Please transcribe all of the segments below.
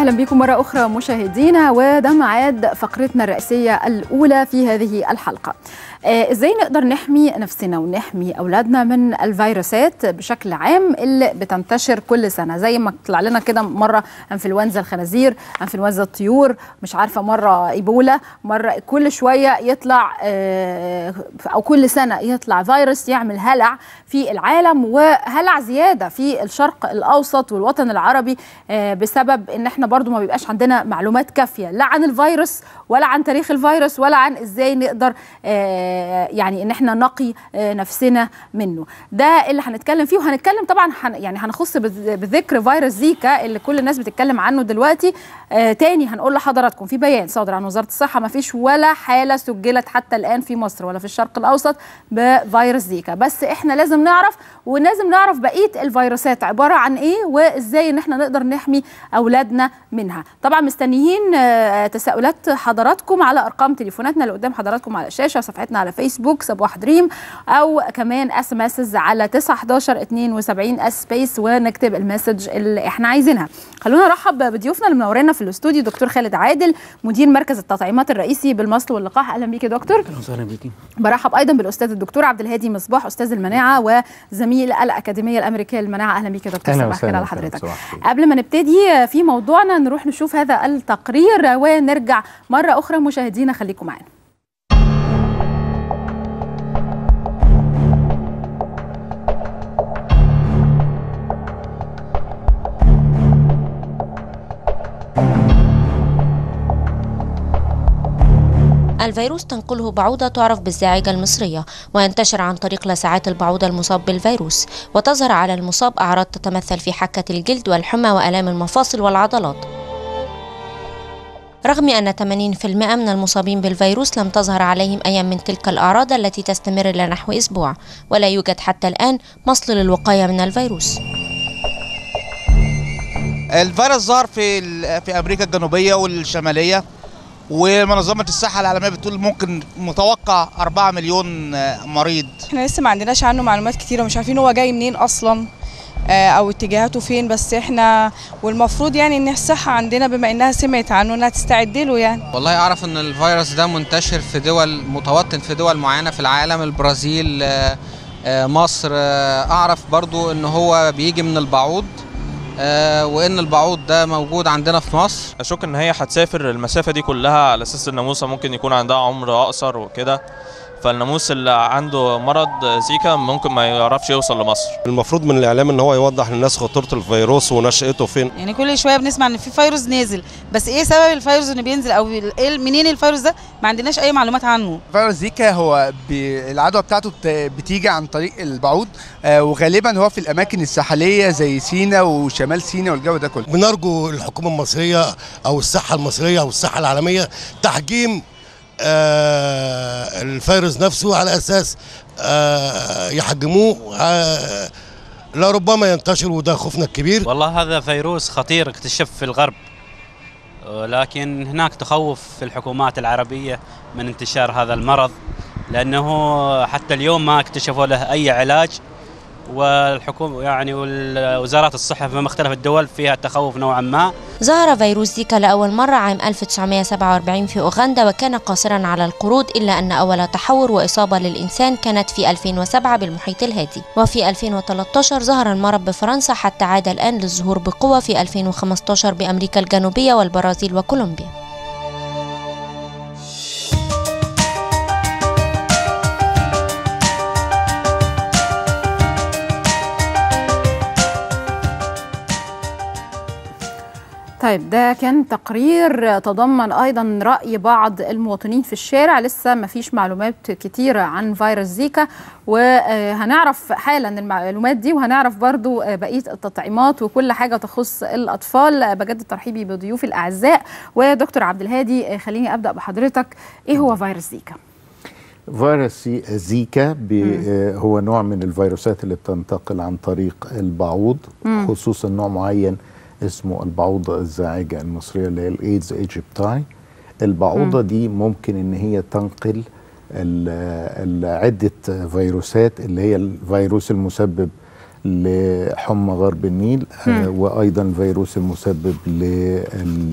اهلا بكم مره اخرى مشاهدينا وده ميعاد فقرتنا الرئيسيه الاولى في هذه الحلقه آه، ازاي نقدر نحمي نفسنا ونحمي اولادنا من الفيروسات بشكل عام اللي بتنتشر كل سنه زي ما طلع لنا كده مره انفلونزا الخنازير انفلونزا الطيور مش عارفه مره ايبولا مره كل شويه يطلع آه، او كل سنه يطلع فيروس يعمل هلع في العالم وهلع زياده في الشرق الاوسط والوطن العربي آه، بسبب ان احنا برضو ما بيبقاش عندنا معلومات كافيه لا عن الفيروس ولا عن تاريخ الفيروس ولا عن ازاي نقدر آه، يعني ان احنا نقي آه، نفسنا منه ده اللي هنتكلم فيه وهنتكلم طبعا هن يعني هنخص بذ- بذكر فيروس زيكا اللي كل الناس بتتكلم عنه دلوقتي آه تاني هنقول لحضراتكم في بيان صادر عن وزاره الصحه ما فيش ولا حاله سجلت حتى الان في مصر ولا في الشرق الاوسط بفيروس زيكا بس احنا لازم نعرف ولازم نعرف بقيه الفيروسات عباره عن ايه وازاي ان احنا نقدر نحمي اولادنا منها طبعا مستنيين آه، تساؤلات حضراتكم على ارقام تليفوناتنا اللي قدام حضراتكم على الشاشه صفحتنا على فيسبوك صباح دريم او كمان اس مسج على 9 11 72 اس سبيس ونكتب المسج اللي احنا عايزينها خلونا نرحب بضيوفنا اللي منورينا في الاستوديو دكتور خالد عادل مدير مركز التطعيمات الرئيسي بالمصل واللقاح اهلا بيك يا دكتور اهلا وسهلا بيكي برحب ايضا بالاستاذ الدكتور عبد الهادي مصباح استاذ المناعه وزميل الاكاديميه الامريكيه للمناعه اهلا بيك يا دكتور أهلا صباح الخير وسهلا على وسهلا، حضرتك صباح الخير. قبل ما نبتدي في موضوعنا نروح نشوف هذا التقرير ونرجع مره اخرى مشاهدينا خليكم معانا الفيروس تنقله بعوضة تعرف بالزاعجة المصرية وينتشر عن طريق لسعات البعوضة المصاب بالفيروس وتظهر على المصاب أعراض تتمثل في حكة الجلد والحمى وآلام المفاصل والعضلات رغم أن 80% من المصابين بالفيروس لم تظهر عليهم أي من تلك الأعراض التي تستمر لنحو أسبوع ولا يوجد حتى الآن مصل للوقاية من الفيروس الفيروس ظهر في ال- في امريكا الجنوبيه والشماليه ومنظمه الصحه العالميه بتقول ممكن متوقع 4 مليون آه، مريض احنا لسه ما عندناش عنه معلومات كتيرة ومش عارفين هو جاي منين اصلا آه، او اتجاهاته فين بس احنا والمفروض يعني ان الصحة عندنا بما انها سمعت عنه انها تستعد له يعني والله اعرف ان الفيروس ده منتشر في دول متوطن في دول معينه في العالم البرازيل آه، آه، مصر آه، اعرف برضو ان هو بيجي من البعوض آه، وان البعوض ده موجود عندنا في مصر اشك ان هي هتسافر المسافه دي كلها على اساس الناموسه ممكن يكون عندها عمر اقصر وكده فالناموس اللي عنده مرض زيكا ممكن ما يعرفش يوصل لمصر المفروض من الاعلام ان هو يوضح للناس خطوره الفيروس ونشأته فين يعني كل شويه بنسمع ان في فيروس نازل بس ايه سبب الفيروس اللي بينزل او ال- إيه منين الفيروس ده ما عندناش اي معلومات عنه فيروس زيكا هو بي- العدوى بتاعته بت- بتيجي عن طريق البعوض آه، وغالبا هو في الاماكن الساحليه زي سينا وشمال سينا والجو ده كله بنرجو الحكومة المصرية أو الصحة المصرية أو الصحة العالمية تحجيم آه، الفيروس نفسه على أساس آه، يحجموه آه، لربما ينتشر وده خوفنا الكبير والله هذا فيروس خطير اكتشف في الغرب لكن هناك تخوف في الحكومات العربية من انتشار هذا المرض لأنه حتى اليوم ما اكتشفوا له أي علاج والحكومة يعني وزارات الصحة في مختلف الدول فيها تخوف نوعا ما ظهر فيروس زيكا لأول مرة عام 1947 في أوغندا وكان قاصرا على القرود إلا أن أول تحور وإصابة للإنسان كانت في 2007 بالمحيط الهادي وفي 2013 ظهر المرض بفرنسا حتى عاد الآن للظهور بقوة في 2015 بأمريكا الجنوبية والبرازيل وكولومبيا طيب ده كان تقرير تضمن ايضا راي بعض المواطنين في الشارع لسه ما فيش معلومات كتيره عن فيروس زيكا وهنعرف حالا المعلومات دي وهنعرف برضو بقيه التطعيمات وكل حاجه تخص الاطفال بجد ترحيبي بضيوفي الاعزاء ودكتور عبد الهادي خليني ابدا بحضرتك ايه هو فيروس زيكا فيروس زيكا بي- آه، هو نوع من الفيروسات اللي بتنتقل عن طريق البعوض مم. خصوصا نوع معين اسمه البعوضة الزاعجة المصرية اللي هي الايدز ايجيبتاي البعوضة مم. دي ممكن ان هي تنقل ال- ال- عدة فيروسات اللي هي الفيروس المسبب لحمى غرب النيل آه، مم. وايضا الفيروس المسبب لل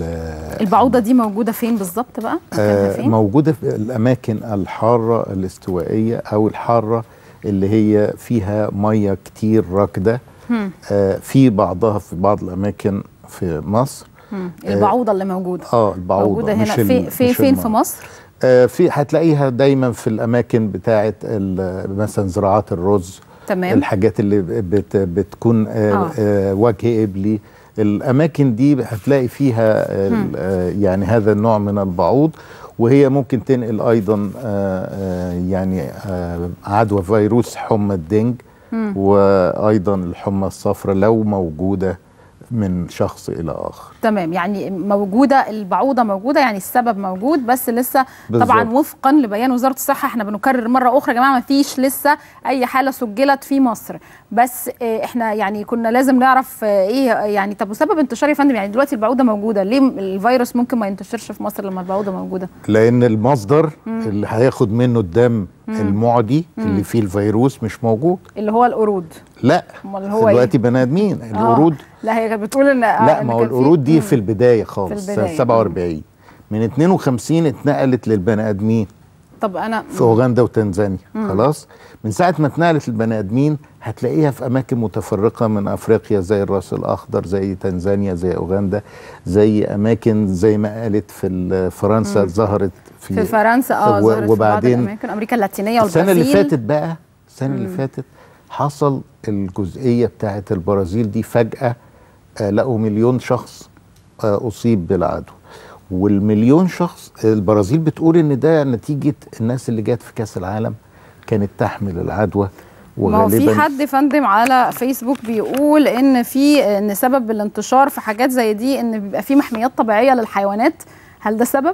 البعوضه دي موجوده فين بالظبط بقى مكانها آه، فين موجودة في الأماكن الحارة الاستوائية أو الحارة اللي هي فيها مية كتير راكدة مم. آه، في بعضها في بعض الأماكن في مصر مم. آه، البعوضه اللي موجوده اه البعوضة موجوده هنا مش في, ال- في مش فين في المية. مصر آه، في هتلاقيها دايما في الأماكن بتاعة ال- مثلا زراعات الرز تمام الحاجات اللي بت بتكون آه. آه. آه وجه قبلي الاماكن دي هتلاقي فيها ال- آه يعني هذا النوع من البعوض وهي ممكن تنقل ايضا آه آه يعني آه عدوى فيروس حمى الدنج مم. وايضا الحمى الصفراء لو موجوده من شخص الى اخر تمام يعني موجوده البعوضه موجوده يعني السبب موجود بس لسه طبعا بالظبط. وفقا لبيان وزاره الصحه احنا بنكرر مره اخرى يا جماعه ما فيش لسه اي حاله سجلت في مصر بس اه احنا يعني كنا لازم نعرف اه ايه يعني طب وسبب انتشار يا فندم يعني دلوقتي البعوضه موجوده ليه الفيروس ممكن ما ينتشرش في مصر لما البعوضه موجوده لان المصدر مم. اللي هياخد منه الدم مم. المعدي مم. اللي فيه الفيروس مش موجود اللي هو القرود لا امال هو دلوقتي ايه بني ادمين آه. القرود لا هي كانت بتقول ان آه، لا إن ما هو كان في- القرود دي مم. في البدايه خالص في سنه البداية. 47 من 52 اتنقلت للبني ادمين طب انا في اوغندا وتنزانيا مم. خلاص من ساعه ما اتنقلت للبني ادمين هتلاقيها في اماكن متفرقه من افريقيا زي الراس الاخضر زي تنزانيا زي اوغندا زي اماكن زي ما قالت في ال- فرنسا مم. ظهرت في, في فرنسا اه و- ظهرت في بعض وبعدين الاماكن امريكا اللاتينيه والبرازيل السنه اللي فاتت بقى السنه اللي مم. فاتت حصل الجزئيه بتاعه البرازيل دي فجاه آه لقوا مليون شخص آه اصيب بالعدوى والمليون شخص البرازيل بتقول ان ده نتيجه الناس اللي جت في كاس العالم كانت تحمل العدوى ما هو في وغالبا حد فندم على فيسبوك بيقول ان في ان سبب الانتشار في حاجات زي دي ان بيبقى في محميات طبيعيه للحيوانات هل ده سبب؟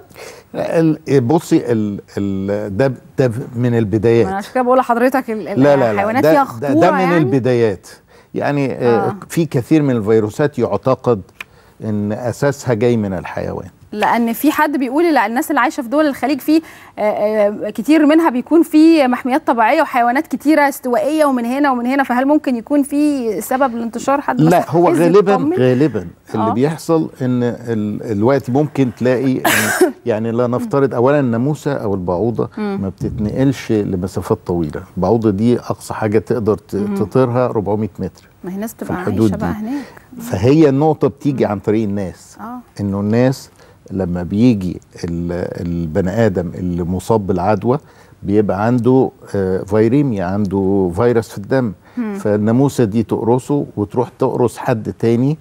ال- بصي ال ال ده ده من البدايات انا عشان كده بقول لحضرتك ال- ال- لا لا لا الحيوانات ده, فيها ده, خطوره ده من يعني البدايات يعني آه. آه. في كثير من الفيروسات يعتقد ان اساسها جاي من الحيوان لان في حد بيقول لا الناس اللي عايشه في دول الخليج في آه، آه، كتير منها بيكون في محميات طبيعيه وحيوانات كتيره استوائيه ومن هنا ومن هنا فهل ممكن يكون في سبب الانتشار حد بس لا هو عايز غالبا يطمن؟ غالبا اللي آه. بيحصل ان ال- الوقت ممكن تلاقي إن يعني لا نفترض اولا الناموسه او البعوضه مم. ما بتتنقلش لمسافات طويله البعوضه دي اقصى حاجه تقدر ت- مم. تطيرها 400 متر ما هي ناس تبقى الحدود عايشه بقى دي. هناك فهي النقطه بتيجي عن طريق الناس اه انه الناس لما بيجي ال- البني ادم اللي مصاب بالعدوى بيبقى عنده آه، فيريميا عنده فيروس في الدم مم. فالناموسه دي تقرصه وتروح تقرص حد تاني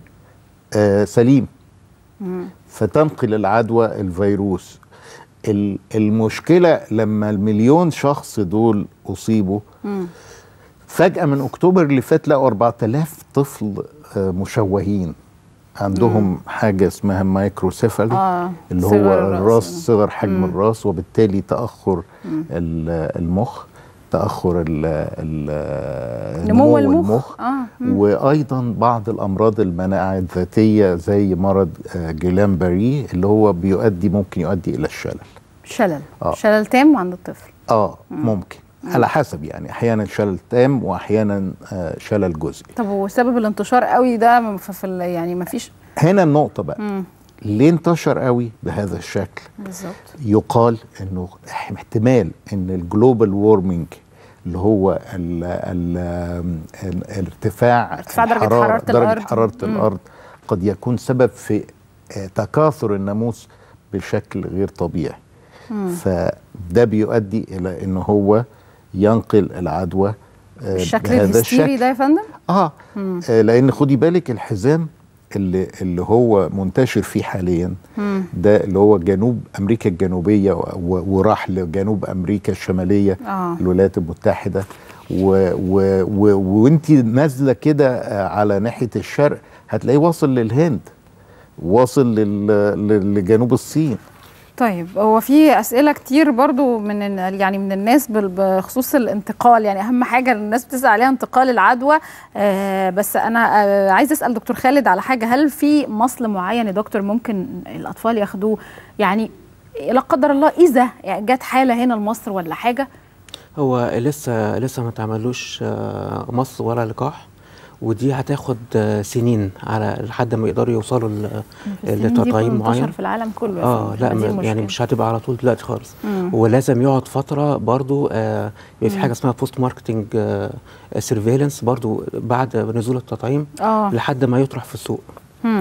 آه، سليم مم. فتنقل العدوى الفيروس ال- المشكله لما المليون شخص دول اصيبوا مم. فجاه من اكتوبر اللي فات لقوا 4000 طفل آه، مشوهين عندهم مم. حاجه اسمها مايكروسيفالي اه اللي هو صغر الرأس. الراس صغر حجم مم. الراس وبالتالي تاخر مم. ال- المخ تاخر ال ال نمو المخ اه مم. وايضا بعض الامراض المناعه الذاتيه زي مرض آه، جيلان باري اللي هو بيؤدي ممكن يؤدي الى الشلل شلل آه. شلل تام عند الطفل اه مم. ممكن على حسب يعني احيانا شلل تام واحيانا آه، شلل جزئي طب وسبب الانتشار قوي ده في في ال- يعني ما فيش هنا النقطه بقى مم. ليه انتشر قوي بهذا الشكل بالظبط يقال انه احتمال ان الجلوبال وورمنج اللي هو ال ال ال ارتفاع ارتفاع درجة الحرارة- حرارة درجة الأرض. حرارة مم. الأرض قد يكون سبب في آه، تكاثر الناموس بشكل غير طبيعي مم. فده بيؤدي إلى أنه هو ينقل العدوى آه، الشكل بهذا الهستيري الشكل ده يا فندم اه مم. آه، لان خدي بالك الحزام اللي اللي هو منتشر فيه حاليا مم. ده اللي هو جنوب امريكا الجنوبيه و- و- وراح لجنوب امريكا الشماليه آه. الولايات المتحده و و و وانت نازله كده آه، على ناحيه الشرق هتلاقيه واصل للهند واصل لل- لل- لجنوب الصين طيب هو في اسئله كتير برضو من ال- يعني من الناس بال- بخصوص الانتقال يعني اهم حاجه الناس بتسال عليها انتقال العدوى آه بس انا آه عايز اسال دكتور خالد على حاجه هل في مصل معين يا دكتور ممكن الاطفال ياخدوه يعني لا قدر الله اذا جت حاله هنا لمصر ولا حاجه هو لسه لسه ما تعملوش آه، مص ولا لقاح ودي هتاخد آه، سنين على لحد ما يقدروا يوصلوا ل- السنين دي لتطعيم منتشر معين في العالم كله يا اه فندم، لا هذه ما- يعني المشكلة. مش هتبقى على طول دلوقتي خالص مم. ولازم يقعد فتره برضو آه يبقى في مم. حاجه اسمها بوست ماركتنج سيرفيلانس برضو بعد نزول التطعيم اه لحد ما يطرح في السوق مم.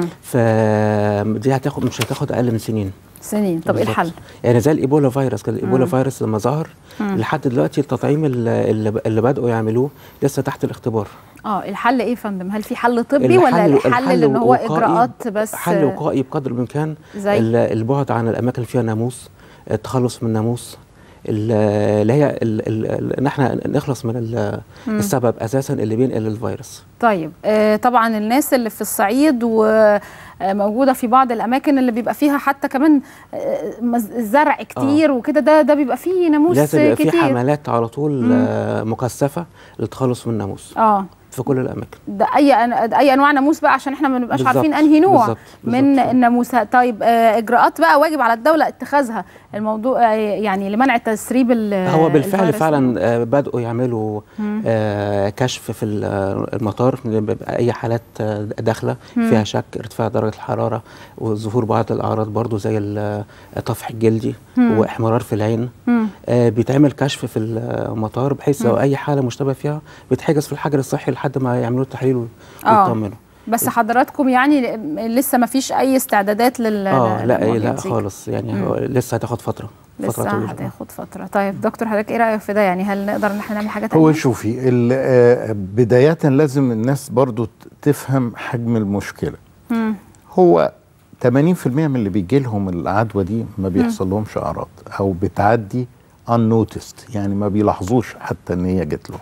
فدي هتاخد مش هتاخد اقل من سنين سنين طب ايه بالظبط. الحل؟ يعني زي الايبولا فيروس كده الايبولا مم. فيروس لما ظهر مم. لحد دلوقتي التطعيم اللي, اللي- اللي بدأوا يعملوه لسه تحت الاختبار اه الحل ايه يا فندم؟ هل في حل طبي ولا الحل اللي ان هو وقائي- اجراءات بس حل وقائي بقدر الامكان زي؟ ال- البعد عن الاماكن اللي فيها ناموس التخلص من الناموس ال- اللي هي ال- ال- ال- ان احنا نخلص من ال- مم. السبب اساسا اللي بينقل الفيروس طيب آه طبعا الناس اللي في الصعيد وموجوده في بعض الاماكن اللي بيبقى فيها حتى كمان آه، مز- زرع كتير وكده ده ده بيبقى فيه ناموس لازم يبقى في كتير حملات على طول مم. آه، مكثفه للتخلص من الناموس اه في كل الاماكن ده اي أن- اي انواع ناموس بقى عشان احنا ما نبقاش بالظبط، عارفين انهي نوع بالظبط، من الناموس طيب آه اجراءات بقى واجب على الدوله اتخاذها الموضوع آه يعني لمنع تسريب ال- هو بالفعل الفيروس فعلا آه، بدأوا يعملوا مم. آه، كشف في ال- آه، المطار بيبقى اي حالات آه، داخله مم. فيها شك ارتفاع درجه الحراره وظهور بعض الاعراض برضو زي ال- الطفح الجلدي مم. واحمرار في العين مم. آه، بيتعمل كشف في المطار بحيث لو مم. اي حاله مشتبه فيها بيتحجز في الحجر الصحي لحد ما يعملوا التحليل آه. ويطمنوا بس حضراتكم يعني لسه ما فيش اي استعدادات لل اه لا للمواضيع لا دي. خالص يعني مم. هو لسه هتاخد فتره فتره لسه طويله هتاخد فتره طيب دكتور حضرتك ايه رايك في ده يعني هل نقدر ان احنا نعمل حاجه تانية هو شوفي ال- آه، بداية لازم الناس برضو ت- تفهم حجم المشكلة مم. هو 80% من اللي بيجي لهم العدوى دي ما بيحصل لهمش اعراض او بتعدي unnoticed يعني ما بيلاحظوش حتى ان هي جت لهم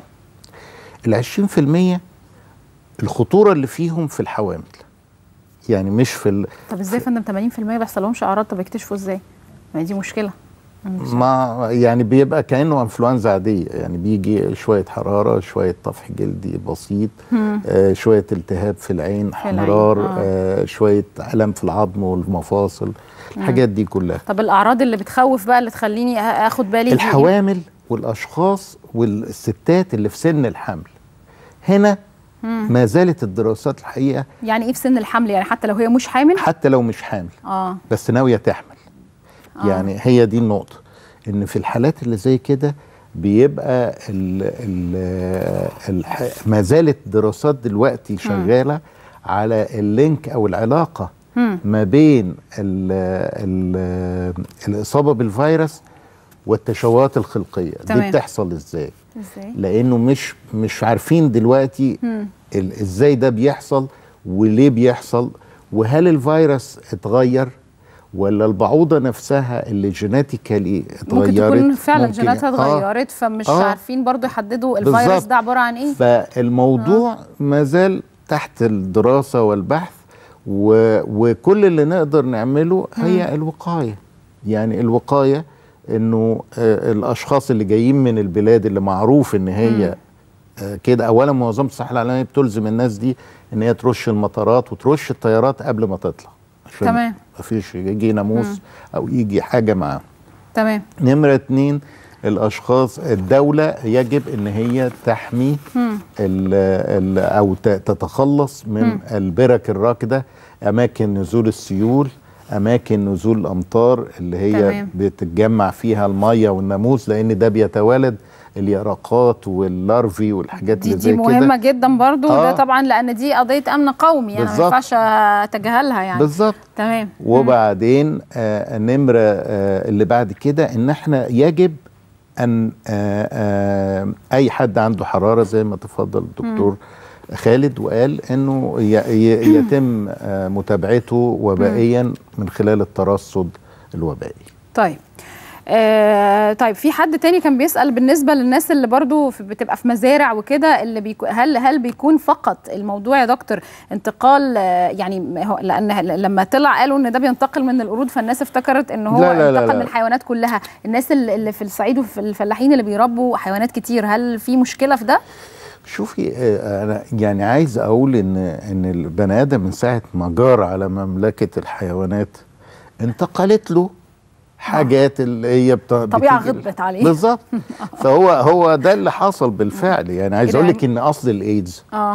ال 20% الخطوره اللي فيهم في الحوامل يعني مش في ال... طب ازاي يا فندم 80% ما بيحصلهمش اعراض طب يكتشفوا ازاي؟ ما هي دي مشكله ما يعني بيبقى كانه انفلونزا عاديه يعني بيجي شويه حراره شويه طفح جلدي بسيط مم. آه شويه التهاب في العين في العين، احمرار آه. آه شويه الم في العظم والمفاصل الحاجات دي كلها طب الاعراض اللي بتخوف بقى اللي تخليني آ- اخد بالي دي إيه؟ الحوامل والاشخاص والستات اللي في سن الحمل هنا مم. ما زالت الدراسات الحقيقه يعني ايه في سن الحمل يعني حتى لو هي مش حامل حتى لو مش حامل اه بس ناويه تحمل آه. يعني هي دي النقطه ان في الحالات اللي زي كده بيبقى ال ال ال ما زالت دراسات دلوقتي شغاله على اللينك او العلاقه مم. ما بين ال ال الاصابه بالفيروس والتشوهات الخلقيه تمام. دي بتحصل ازاي ازاي؟ لانه مش مش عارفين دلوقتي مم. ال- ازاي ده بيحصل وليه بيحصل وهل الفيروس اتغير ولا البعوضه نفسها اللي جيناتيكالي اتغيرت ممكن تكون فعلا ممكن- جيناتها آه. اتغيرت فمش آه. عارفين برضو يحددوا الفيروس بالظبط. ده عباره عن ايه فالموضوع ما زال تحت الدراسه والبحث و... وكل اللي نقدر نعمله هي الوقايه يعني الوقايه انه آه الاشخاص اللي جايين من البلاد اللي معروف ان هي آه كده اولا منظمه الصحه العالميه بتلزم الناس دي ان هي ترش المطارات وترش الطيارات قبل ما تطلع عشان تمام. مفيش يجي ناموس مم. او يجي حاجه معاهم تمام نمرة اتنين الأشخاص الدولة يجب إن هي تحمي مم. ال ال أو ت- تتخلص من مم. البرك الراكدة أماكن نزول السيول أماكن نزول الأمطار اللي هي تمام. بتتجمع فيها المية والناموس لأن ده بيتوالد اليرقات واللارفي والحاجات دي اللي زي دي كده مهمه جدا برضو آه. ده طبعا لان دي قضيه امن قومي يعني ما بالظبط. ينفعش اتجاهلها يعني بالظبط تمام وبعدين آه النمرة آه اللي بعد كده ان احنا يجب ان آه آه اي حد عنده حرارة زي ما تفضل الدكتور خالد وقال انه ي- ي- يتم آه متابعته وبائيا من خلال الترصد الوبائي طيب آه طيب في حد تاني كان بيسأل بالنسبة للناس اللي برضو في بتبقى في مزارع وكده اللي بيكو هل هل بيكون فقط الموضوع يا دكتور انتقال آه يعني هو لأن لما طلع قالوا ان ده بينتقل من القرود فالناس افتكرت ان هو لا لا لا انتقل لا. من الحيوانات كلها الناس اللي اللي في الصعيد وفي الفلاحين اللي بيربوا حيوانات كتير هل في مشكلة في ده؟ شوفي آه، انا يعني عايز اقول ان ان البني ادم من ساعه ما جار على مملكه الحيوانات انتقلت له حاجات اللي هي بت... طبيعة بتيجي- غضبت عليه بالظبط فهو هو ده اللي حصل بالفعل يعني عايز كده اقول يعني. لك ان اصل الايدز اه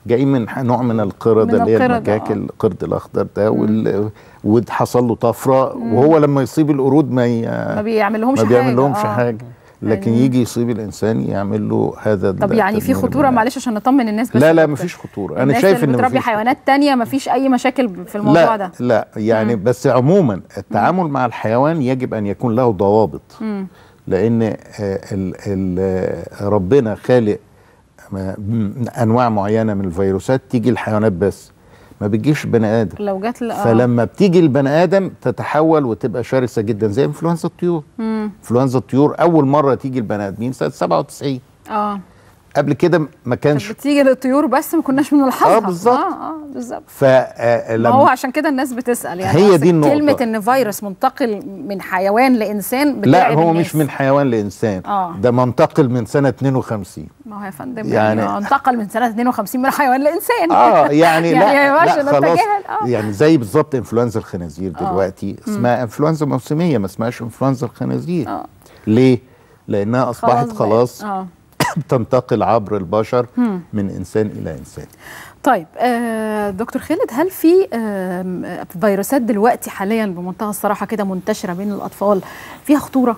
جاي من ح- نوع من القرد من اللي هي القرد، المكاك آه. القرد الاخضر ده وال... وحصل له طفره وهو لما يصيب القرود ما ي... ما بيعملهمش ما حاجه بيعمل لهمش آه. حاجه لكن يعني- يجي يصيب الانسان يعمل له هذا طب يعني في التدمير خطوره المناعي. معلش عشان نطمن الناس بس لا لا يا دكتور. مفيش خطوره انا الناس شايف اللي ان بتربي مفيش حيوانات تانية مفيش اي مشاكل في الموضوع لا ده لا يعني مم. بس عموما التعامل مع الحيوان يجب ان يكون له ضوابط مم. لان آه، ال ال آه، ربنا خالق ما- م- انواع معينه من الفيروسات تيجي الحيوانات بس ما بتجيش بني ادم لو جات ل- آه. فلما بتيجي البني ادم تتحول وتبقى شرسه جدا زي انفلونزا الطيور مم. انفلونزا الطيور اول مره تيجي البني ادمين سنه 97 اه قبل كده ما كانش بتيجي للطيور بس ما كناش بنلاحظها آه، بالظبط. اه اه بالظبط ما فلما هو عشان كده الناس بتسال يعني هي أصل دي النقطة. كلمه ان فيروس منتقل من حيوان لانسان لا بترعب هو الناس. مش من حيوان لانسان آه. ده منتقل من سنه 52 ما هو يا فندم يعني- يعني آه، انتقل من سنه 52 من حيوان لانسان اه يعني, يعني ما لا ينفعش لا خلاص نتجاهل اه يعني زي بالظبط انفلونزا الخنازير آه. دلوقتي مم. اسمها انفلونزا موسميه ما اسمهاش انفلونزا الخنازير اه ليه؟ لانها اصبحت بقت. خلاص اه تنتقل عبر البشر مم. من انسان الى انسان طيب آه دكتور خالد هل في آه فيروسات دلوقتي حاليا بمنتهى الصراحه كده منتشره بين الاطفال فيها خطوره؟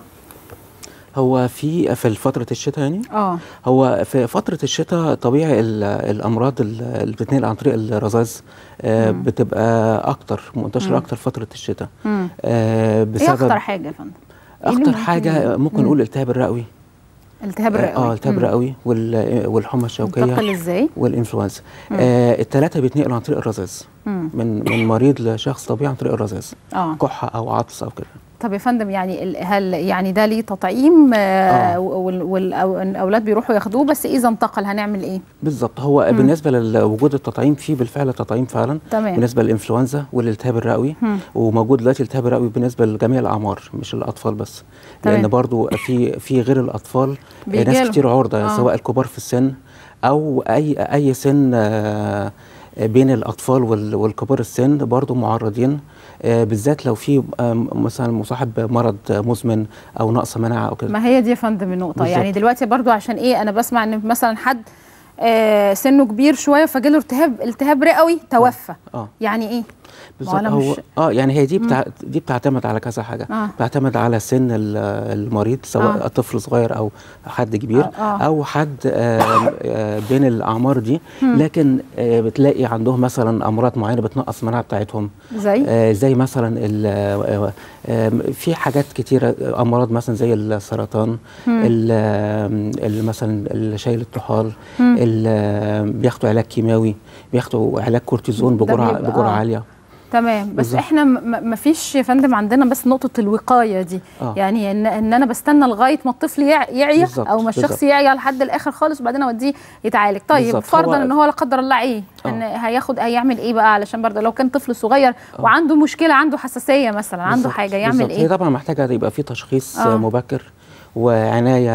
هو في في فترة الشتاء يعني اه هو في فترة الشتاء طبيعي ال- الأمراض ال- اللي بتتنقل عن طريق الرذاذ آه، مم. بتبقى أكتر منتشرة مم. أكتر فترة الشتاء مم. آه، ايه بسبب اخطر حاجه يا فندم؟ إيه اللي أخطر ممكن- حاجة ممكن مم. نقول التهاب الرئوي التهاب الرئوي اه التهاب مم. الرئوي وال- والحمى الشوكية منتقل ازاي؟ والإنفلونزا مم. آه الثلاثة بيتنقلوا عن طريق الرذاذ مم. من من مريض لشخص طبيعي عن طريق الرذاذ اه كحة أو عطس أو كده طب يا فندم يعني ال- هل يعني ده ليه تطعيم آه والاولاد بيروحوا ياخدوه بس اذا انتقل هنعمل ايه؟ بالظبط هو مم. بالنسبه لوجود التطعيم فيه بالفعل تطعيم فعلا تمام. بالنسبه للانفلونزا والالتهاب الرئوي مم. وموجود دلوقتي الالتهاب الرئوي بالنسبه لجميع الاعمار مش الاطفال بس تمام. لان برضو في في غير الاطفال آه، بيجيلهم. ناس كتير عرضه آه. سواء الكبار في السن او اي اي سن آه، بين الاطفال وال- والكبار السن برضو معرضين آه، بالذات لو في آه، مثلا مصاحب مرض مزمن او نقص مناعه او كده ما هي دي يا فندم النقطه بالظبط. يعني دلوقتي برضو عشان ايه انا بسمع ان مثلا حد آه سنه كبير شويه فجاله التهاب التهاب رئوي توفى اه يعني ايه؟ ما بالظبط أنا هو مش- اه يعني هي دي مم. بتع... دي بتعتمد على كذا حاجه آه. بتعتمد على سن ال- المريض سواء آه. طفل صغير او حد كبير آه، آه. او حد آه آه بين الاعمار دي مم. لكن آه بتلاقي عندهم مثلا امراض معينه بتنقص المناعه بتاعتهم زي آه زي مثلا ال- آه آه في حاجات كتيره آه، امراض مثلا زي السرطان مم. ال- آه، ال- مثلا اللي شايل الطحال مم. ال- آه، بياخدوا علاج كيماوي بياخدوا علاج كورتيزون ده بجرعه بيبقى- بجرعه آه. عاليه تمام بس بالظبط. احنا م- ما فيش يا فندم عندنا بس نقطه الوقايه دي آه. يعني ان ان انا بستنى لغايه ما الطفل يع- يعيا بالظبط، او ما الشخص بالظبط. يعيا لحد الاخر خالص وبعدين اوديه يتعالج طيب بالظبط، فرضا هو- ان هو لا قدر الله ايه آه. ان هياخد هيعمل ايه بقى علشان برضه لو كان طفل صغير وعنده مشكله عنده حساسيه مثلا عنده بالظبط، حاجه يعمل بالظبط. هي ايه طبعا محتاجه يبقى في تشخيص آه. آه. مبكر وعنايه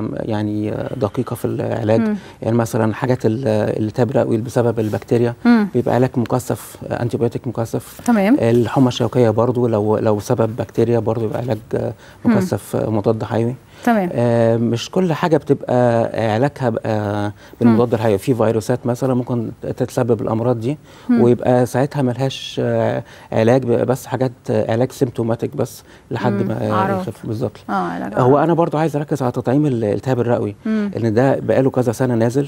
يعني دقيقه في العلاج مم. يعني مثلا حاجات ال- الالتهاب الرئوي بسبب البكتيريا مم. بيبقى علاج مكثف انتيبيوتيك مكثف تمام الحمى الشوكيه برضو لو لو سبب بكتيريا برضو يبقى علاج آه، مم. مكثف آه، مضاد حيوي تمام آه، مش كل حاجه بتبقى علاجها بقى بالمضاد الحيوي في فيروسات مثلا ممكن تتسبب الامراض دي مم. ويبقى ساعتها ملهاش آه، علاج بيبقى بس حاجات آه، علاج سيمتوماتيك بس لحد مم. ما أعراض. يخف بالظبط اه علاج هو انا برضو عايز اركز على تطعيم الالتهاب الرئوي مم. ان ده بقاله كذا سنه نازل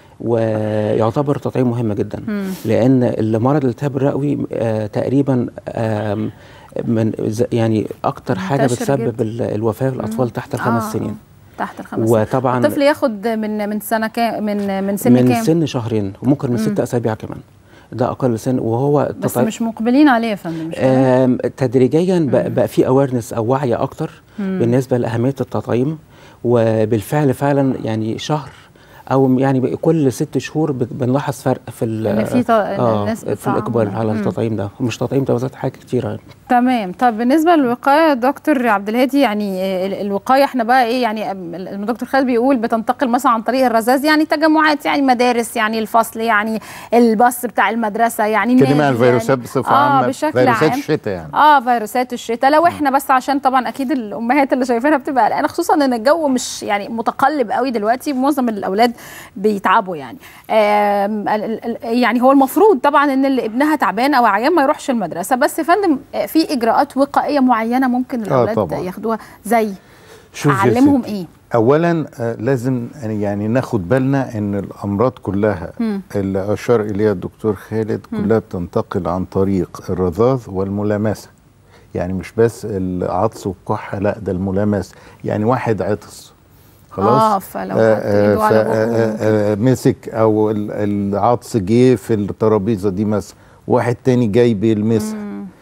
ويعتبر تطعيم مهم جدا مم. لان المرض الالتهاب الرئوي آه تقريبا آم، من ز- يعني اكتر حاجه منتشر بتسبب جدا. ال- الوفاه في الاطفال مم. تحت الخمس آه، سنين آه. تحت الخمس سنين وطبعا الطفل ياخد من من سنه كام من من سن من كام سن شهرين وممكن من مم. ست اسابيع كمان ده اقل سن وهو بس تطعيم- مش مقبلين عليه يا فندم مش كده؟ آم، تدريجيا بقى, بقى في اويرنس او وعي اكتر مم. بالنسبه لاهميه التطعيم وبالفعل فعلا يعني شهر او يعني كل ست شهور بت- بنلاحظ فرق في ال- إن في ط- إن آه الناس في بتطعم. الاقبال على مم. التطعيم ده ومش تطعيم ده وزاد حاجات كتيره يعني. تمام طب بالنسبه للوقايه دكتور عبد الهادي يعني ال- الوقايه احنا بقى ايه يعني أم- الدكتور خالد بيقول بتنتقل مثلا عن طريق الرذاذ يعني تجمعات يعني مدارس يعني الفصل يعني الباص بتاع المدرسه يعني كلمة عن النادي الفيروسات يعني. بصفة اه عامة بشكل فيروسات عام الشتاء يعني اه فيروسات الشتاء لو احنا بس عشان طبعا اكيد الامهات اللي شايفينها بتبقى قلقانه خصوصا ان الجو مش يعني متقلب قوي دلوقتي معظم الاولاد بيتعبوا يعني آم، ال- ال- ال- يعني هو المفروض طبعا ان اللي ابنها تعبان او عيان ما يروحش المدرسه بس يا فندم آه، في اجراءات وقائيه معينه ممكن الاولاد طبعاً. ياخدوها زي شوف يا اعلمهم ستي، ايه اولا آه، لازم يعني ناخد بالنا ان الامراض كلها مم. اللي اشار اليها الدكتور خالد كلها بتنتقل عن طريق الرذاذ والملامسه يعني مش بس العطس والكحه لا ده الملامسه يعني واحد عطس خلاص آه، فلو حط إيده على بقه. آه، آه، مسك او ال- العطس جه في الترابيزه دي مثلا واحد تاني جاي بيلمسها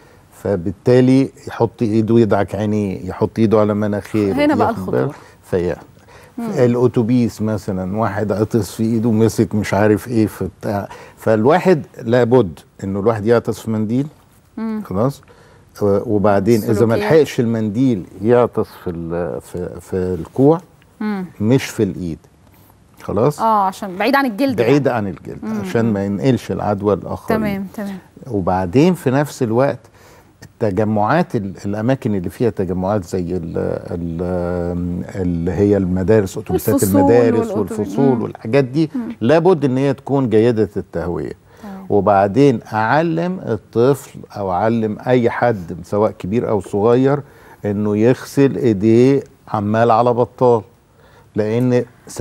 فبالتالي يحط ايده يدعك عينيه يحط ايده على مناخيره هنا بقى ياخد بالك؟ الخطورة. فيا مم. الاتوبيس مثلا واحد عطس في ايده مسك مش عارف ايه في بتاع فالواحد لابد انه الواحد يعطس في منديل مم. خلاص و- وبعدين اذا ما السلوكيات. لحقش المنديل يعطس في ال- في في الكوع مم. مش في الايد خلاص اه عشان بعيد عن الجلد بعيد يعني. عن الجلد مم. عشان ما ينقلش العدوى الاخرين تمام تمام وبعدين في نفس الوقت التجمعات ال- الاماكن اللي فيها تجمعات زي ال ال اللي هي المدارس اتوبيسات الفصول المدارس والأتوبيس- والفصول مم. والحاجات دي مم. لابد ان هي تكون جيده التهويه وبعدين اعلم الطفل او اعلم اي حد سواء كبير او صغير انه يغسل ايديه عمال على بطال لان 70%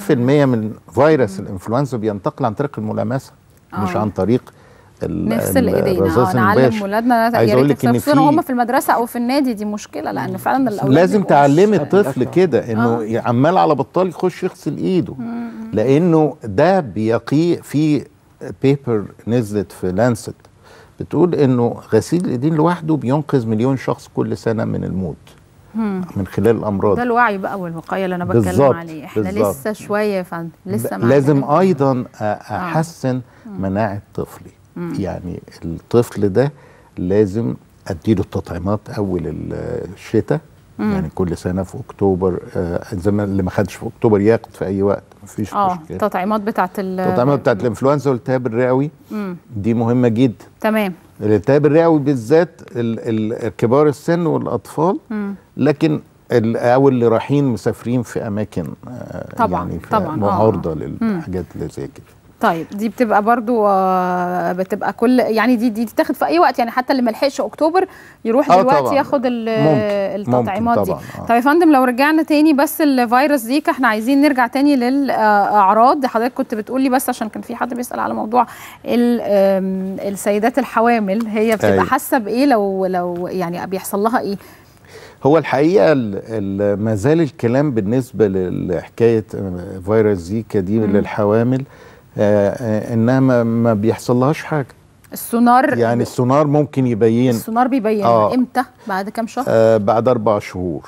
من فيروس الانفلونزا بينتقل عن طريق الملامسه مش آه. عن طريق ال- نغسل ال- ايدينا الرذاذ اه نعلم المباشر. ولادنا عايز يا اقول ريت لك ان خصوصا وهم في في المدرسه او في النادي دي مشكله لان فعلا الاولاد لازم بيبقوا مش- تعلمي الطفل كده انه عمال على بطال يخش يغسل ايده لانه ده بيقي في بيبر نزلت في لانست بتقول انه غسيل الايدين لوحده بينقذ مليون شخص كل سنه من الموت مم. من خلال الامراض ده الوعي بقى والوقايه اللي انا بتكلم بالظبط، عليه احنا بالظبط. لسه شويه يا فندم لسه ما لازم عندنا. ايضا أ- احسن مناعه طفلي مم. يعني الطفل ده لازم اديله التطعيمات اول الشتاء مم. يعني كل سنه في اكتوبر آه زي ما اللي ما خدش في اكتوبر ياخد في اي وقت مفيش اه مشكله التطعيمات بتاعت ال التطعيمات بتاعت الانفلونزا والالتهاب الرئوي مم. دي مهمه جدا تمام الالتهاب الرئوي بالذات ال- ال- كبار السن والاطفال مم. لكن ال- او اللي رايحين مسافرين في اماكن آه، طبعاً، يعني في طبعاً، آه، معرضه آه. للحاجات اللي زي كده طيب دي بتبقى برضو آه، بتبقى كل يعني دي دي تاخد في اي وقت يعني حتى اللي ما لحقش اكتوبر يروح آه، دلوقتي طبعاً. ياخد ال- ممكن، التطعيمات ممكن دي طبعاً، آه. طيب يا فندم لو رجعنا تاني بس الفيروس زيكا احنا عايزين نرجع تاني للاعراض حضرتك كنت بتقولي بس عشان كان في حد بيسال على موضوع ال- آم، السيدات الحوامل هي بتبقى أيوة. حاسه بايه لو لو يعني بيحصل لها ايه هو الحقيقه ال- ال- ما زال الكلام بالنسبه لحكايه آه، فيروس زيكا دي مم. للحوامل آه، آه، انها ما- ما بيحصلهاش حاجه السونار يعني السونار ممكن يبين السونار بيبين آه. امتى بعد كام شهر آه بعد اربع شهور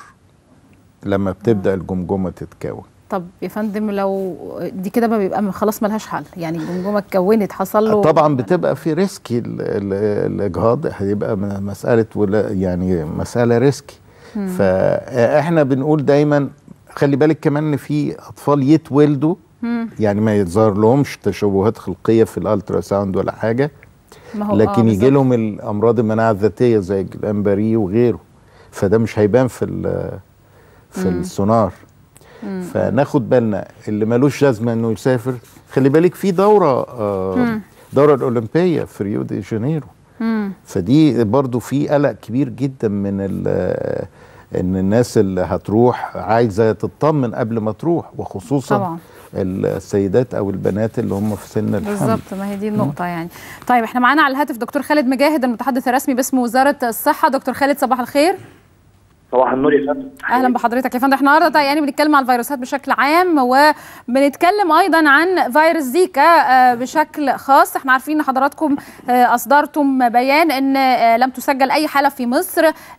لما بتبدا الجمجمه تتكون طب يا فندم لو دي كده بقى بيبقى خلاص ملهاش حل يعني الجمجمه اتكونت حصل له طبعا بتبقى في ريسكي ال- ال- الاجهاض هيبقى م- مساله ولا يعني مساله ريسكي مم. فاحنا بنقول دايما خلي بالك كمان ان في اطفال يتولدوا مم. يعني ما يظهر لهمش تشوهات خلقيه في الالترا ساوند ولا حاجه ما هو آه لكن يجي بالظبط. لهم الامراض المناعه الذاتيه زي الامباري وغيره فده مش هيبان في ال- في مم. السونار مم. فناخد بالنا اللي ملوش لازمه انه يسافر خلي بالك في دوره آه مم. دوره الاولمبيه في ريو دي جانيرو مم. فدي برضو في قلق كبير جدا من ال- ان الناس اللي هتروح عايزه تطمن قبل ما تروح وخصوصا طبعا. السيدات او البنات اللي هم في سن الحمل بالظبط ما هي دي النقطة يعني طيب احنا معانا على الهاتف دكتور خالد مجاهد المتحدث الرسمي باسم وزارة الصحة دكتور خالد صباح الخير صباح النور يا فندم اهلا بحضرتك يا فندم احنا النهارده يعني بنتكلم عن الفيروسات بشكل عام وبنتكلم ايضا عن فيروس زيكا آه، بشكل خاص احنا عارفين ان حضراتكم آه، اصدرتم بيان ان آه، لم تسجل اي حاله في مصر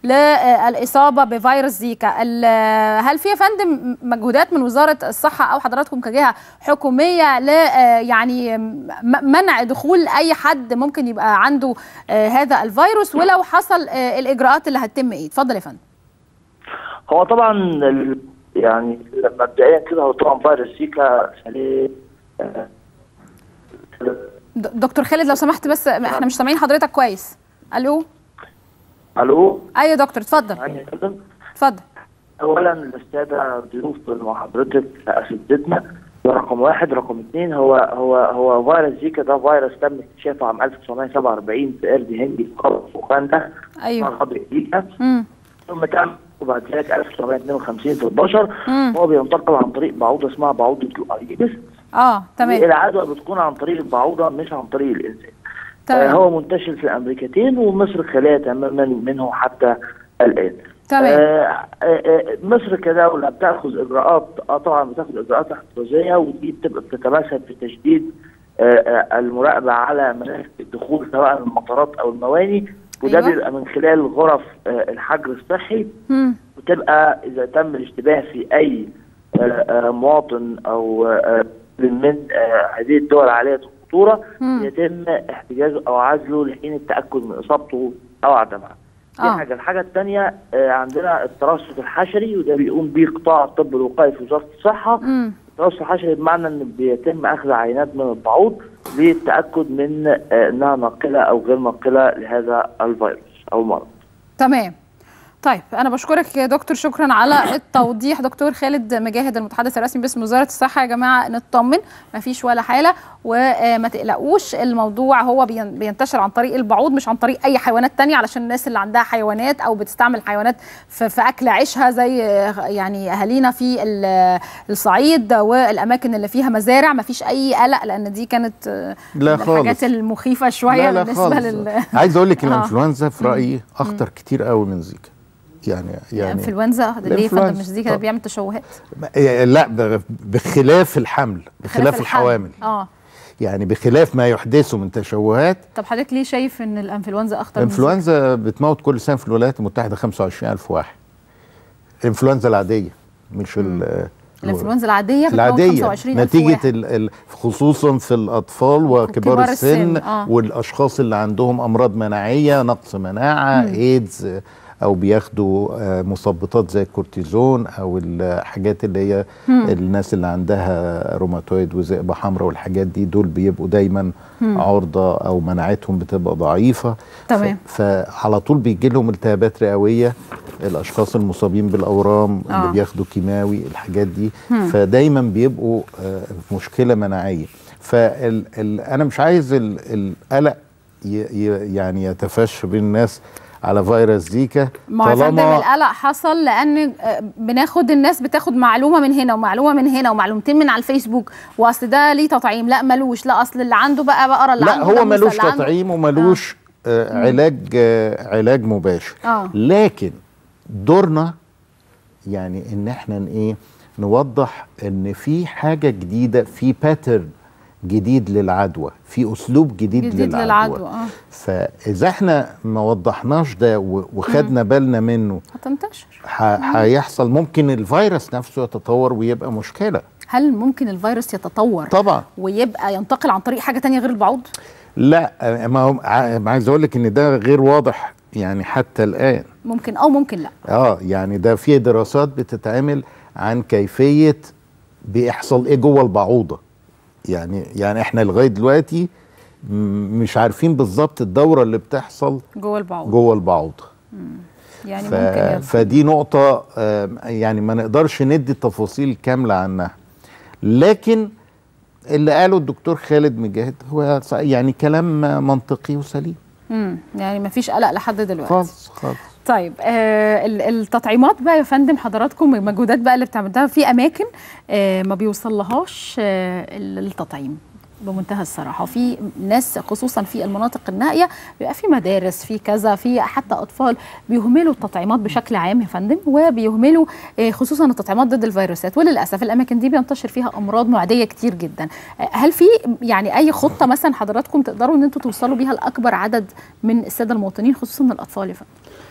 للاصابه بفيروس زيكا ال- آه، هل في يا فندم مجهودات من وزاره الصحه او حضراتكم كجهه حكوميه ل آه، يعني م- منع دخول اي حد ممكن يبقى عنده آه، هذا الفيروس ولو حصل آه، الاجراءات اللي هتتم ايه اتفضل يا فندم هو طبعا ال- يعني مبدئيا كده هو طبعا فيروس زيكا عليه آه، د- دكتور خالد لو سمحت بس احنا مش سامعين حضرتك كويس الو الو ايوه يا دكتور اتفضل يعني يا فندم اتفضل اولا الساده ضيوف مع حضرتك اساتذتنا ده رقم واحد رقم اثنين هو هو هو فيروس زيكا ده فيروس تم اكتشافه عام 1947 في قرد هندي في قاره اوغندا ايوه قبل زيكا مم. ثم تم وبعد ذلك 1952 في البشر مم. هو بينتقل عن طريق بعوضه اسمها بعوضه الايدس اه تمام العدوى بتكون عن طريق البعوضه مش عن طريق الانسان تمام. آه هو منتشر في الامريكتين ومصر خاليه تماما منه حتى الان تمام. آه آه آه، مصر كدوله بتاخذ اجراءات اه طبعا بتاخذ اجراءات احترازيه ودي بتبقى بتتمثل في تشديد آه آه المراقبه على منافذ الدخول سواء المطارات او المواني وده أيوة. بيبقى من خلال غرف آه الحجر الصحي مم. وتبقى اذا تم الاشتباه في اي آه، آه، مواطن او آه، من آه، هذه الدول عاليه الخطوره مم. يتم احتجازه او عزله لحين التاكد من اصابته او عدمها. دي آه. حاجه، الحاجه الثانيه عندنا الترصد الحشري وده بيقوم به قطاع الطب الوقائي في وزاره الصحه. مم. الترصد الحشري بمعنى ان بيتم اخذ عينات من البعوض للتاكد من آه، انها ناقله او غير ناقله لهذا الفيروس او المرض. تمام طيب انا بشكرك يا دكتور شكرا على التوضيح دكتور خالد مجاهد المتحدث الرسمي باسم وزاره الصحه يا جماعه نطمن ما فيش ولا حاله وما تقلقوش الموضوع هو بين- بينتشر عن طريق البعوض مش عن طريق اي حيوانات تانية علشان الناس اللي عندها حيوانات او بتستعمل حيوانات في, في اكل عيشها زي يعني اهالينا في ال- الصعيد والاماكن اللي فيها مزارع ما فيش اي قلق لان دي كانت لا من الحاجات خالص. المخيفه شويه لا لا بالنسبه خالص. لل عايز اقول لك آه. الانفلونزا في مم. رايي اخطر كتير قوي من زيكا يعني يعني انفلونزا ليه يا فندم الإنفلونزا. مش دي كده بيعمل تشوهات ما- لا ب- بخلاف الحمل بخلاف الحمل. الحوامل اه يعني بخلاف ما يحدثه من تشوهات طب حضرتك ليه شايف ان الانفلونزا اخطر من الانفلونزا بتموت كل سنه في الولايات المتحده 25000 واحد الانفلونزا العاديه مش ال الانفلونزا العاديه بتموت العاديه 25 ألف نتيجه واحد. ال ال خصوصا في الاطفال وكبار وكبار السن السن، آه. والاشخاص اللي عندهم امراض مناعيه نقص مناعه مم. ايدز او بياخدوا آه، مثبطات زي الكورتيزون او الحاجات اللي هي مم. الناس اللي عندها روماتويد وذئبه حمراء والحاجات دي دول بيبقوا دايما مم. عرضه او مناعتهم بتبقى ضعيفه تمام. ف- فعلى طول بيجي لهم التهابات رئويه الاشخاص المصابين بالاورام آه. اللي بياخدوا كيماوي الحاجات دي مم. فدايما بيبقوا آه، في مشكله مناعيه فانا مش عايز ال- القلق ي- ي- يعني يتفشى بين الناس على فيروس زيكا ما هو يا فندم القلق حصل لان آه، بناخد الناس بتاخد معلومه من هنا ومعلومه من هنا ومعلومتين من على الفيسبوك واصل ده ليه تطعيم لا ملوش لا اصل اللي عنده بقى بقره اللي لا عنده هو جاموسة، ملوش اللي عنده- تطعيم وملوش آه مم. علاج آه علاج مباشر اه لكن دورنا يعني ان احنا ن- ايه نوضح ان في حاجه جديده في باترن جديد للعدوى في اسلوب جديد, جديد للعدوى, للعدوى اه فاذا احنا ما وضحناش ده و- وخدنا بالنا منه هتنتشر ح- هيحصل ممكن الفيروس نفسه يتطور ويبقى مشكله هل ممكن الفيروس يتطور طبعا ويبقى ينتقل عن طريق حاجه تانية غير البعوض لا ما هو ع- ما عايز اقول لك ان ده غير واضح يعني حتى الان ممكن او ممكن لا اه يعني ده في دراسات بتتعمل عن كيفيه بيحصل ايه جوه البعوضه يعني يعني احنا لغايه دلوقتي م- مش عارفين بالظبط الدوره اللي بتحصل جوه البعوض جوه البعوضه يعني ف... ممكن يبقى. فدي نقطه آه، يعني ما نقدرش ندي تفاصيل كامله عنها لكن اللي قاله الدكتور خالد مجاهد هو ص- يعني كلام منطقي وسليم مم. يعني مفيش قلق لحد دلوقتي خالص خالص طيب آه ال- التطعيمات بقى يا فندم حضراتكم المجهودات بقى اللي بتعملوها في اماكن آه ما بيوصلهاش آه ال- التطعيم بمنتهى الصراحه وفي ناس خصوصا في المناطق النائيه بيبقى في مدارس في كذا في حتى اطفال بيهملوا التطعيمات بشكل عام يا فندم وبيهملوا آه، خصوصا التطعيمات ضد الفيروسات وللاسف الاماكن دي بينتشر فيها امراض معديه كتير جدا آه، هل في يعني اي خطه مثلا حضراتكم تقدروا ان انتوا توصلوا بيها لاكبر عدد من الساده المواطنين خصوصا الاطفال يا فندم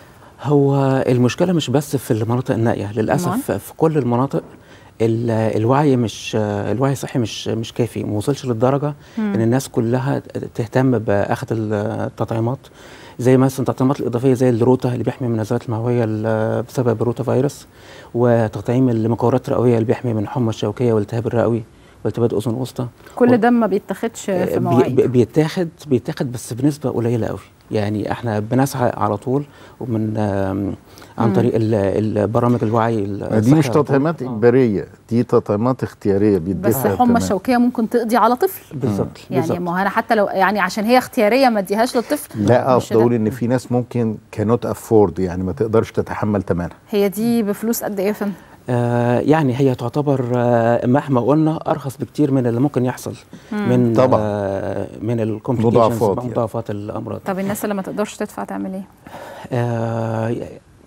هو المشكله مش بس في المناطق النائيه أمال؟ للاسف في كل المناطق ال- الوعي مش الوعي الصحي مش مش كافي ما وصلش للدرجه مم. ان الناس كلها تهتم باخذ التطعيمات زي مثلا التطعيمات الاضافيه زي الروتا اللي بيحمي من النزلات المعويه ال- بسبب الروتا فيروس وتطعيم المكورات الرئويه اللي بيحمي من الحمى الشوكيه والالتهاب الرئوي والتهاب الاذن الوسطى كل ده ما بيتاخدش في بي- مواعيد بي- بيتاخد بيتاخد بس بنسبه قليله قوي يعني احنا بنسعى على طول ومن آم، عن مم. طريق ال- البرامج الوعي ما دي مش الصحي على طول. تطعيمات اجباريه دي تطعيمات اختياريه بس بيدفع الحمى تمام. الشوكيه ممكن تقضي على طفل بالظبط يعني بالظبط. ما هو انا حتى لو يعني عشان هي اختياريه ما اديهاش للطفل لا مش اقصد ده. اقول ان في ناس ممكن كانوت افورد يعني ما تقدرش تتحمل ثمنها هي دي بفلوس قد ايه يا فندم آه يعني هي تعتبر آه مهما قلنا ارخص بكتير من اللي ممكن يحصل مم. من طبعاً. آه من الكومبليكيشنز مضاعفات يعني. مضاعفات الامراض طب الناس اللي ما تقدرش تدفع تعمل ايه آه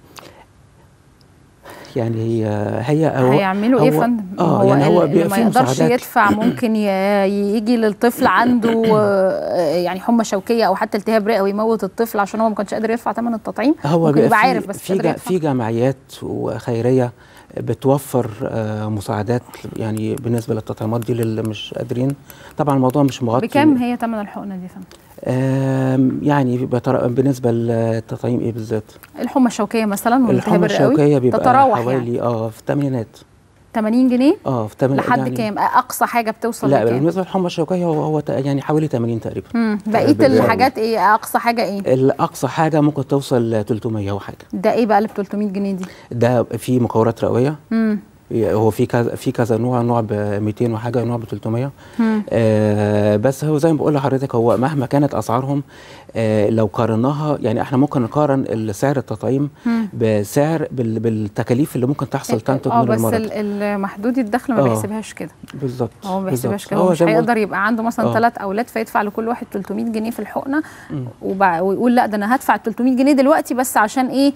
يعني هي هي هو هيعملوا ايه يا هو- فندم اه يعني هو اللي بيبقى ما في يقدرش مساعدات يدفع ممكن ي- يجي للطفل عنده آه، يعني حمى شوكيه او حتى التهاب رئوي يموت الطفل عشان هو ما كانش قادر يدفع ثمن التطعيم هو ممكن بيبقى يبقى في- عارف بس مش في قادر جا- يدفع في جمعيات وخيريه بتوفر آه، مساعدات يعني بالنسبه للتطعيمات دي للي مش قادرين طبعا الموضوع مش مغطي بكام هي ثمن الحقنه دي يا فندم آم، يعني بتر- بالنسبه للتطعيم ايه بالذات الحمى الشوكيه مثلا والالتهاب الحمى الرئوي الشوكيه بيبقى تتراوح حوالي يعني اه في الثمانينات 80 جنيه اه في تمن لحد يعني كام اقصى حاجه بتوصل لا لكام بالنسبه للحمى الشوكيه هو هو ت- يعني حوالي 80 تقريبا مم. بقيه بالظبط. الحاجات ايه اقصى حاجه ايه الاقصى حاجه ممكن توصل ل 300 وحاجه ده ايه بقى اللي ب 300 جنيه دي ده في مكورات رئويه مم. هو في كذا في كذا نوع نوع ب 200 وحاجه نوع ب 300 مم. آه بس هو زي ما بقول لحضرتك هو مهما كانت اسعارهم آه لو قارناها يعني احنا ممكن نقارن سعر التطعيم مم. بسعر بال بالتكاليف اللي ممكن تحصل تنتج اه من بس المرض ال- المحدود الدخل ما آه. بيحسبهاش كده بالظبط هو ما بيحسبهاش بالظبط. كده هو مش زي ما قلت- هيقدر يبقى عنده مثلا آه. ثلاث اولاد فيدفع لكل واحد 300 جنيه في الحقنه مم. وبع- ويقول لا ده انا هدفع 300 جنيه دلوقتي بس عشان ايه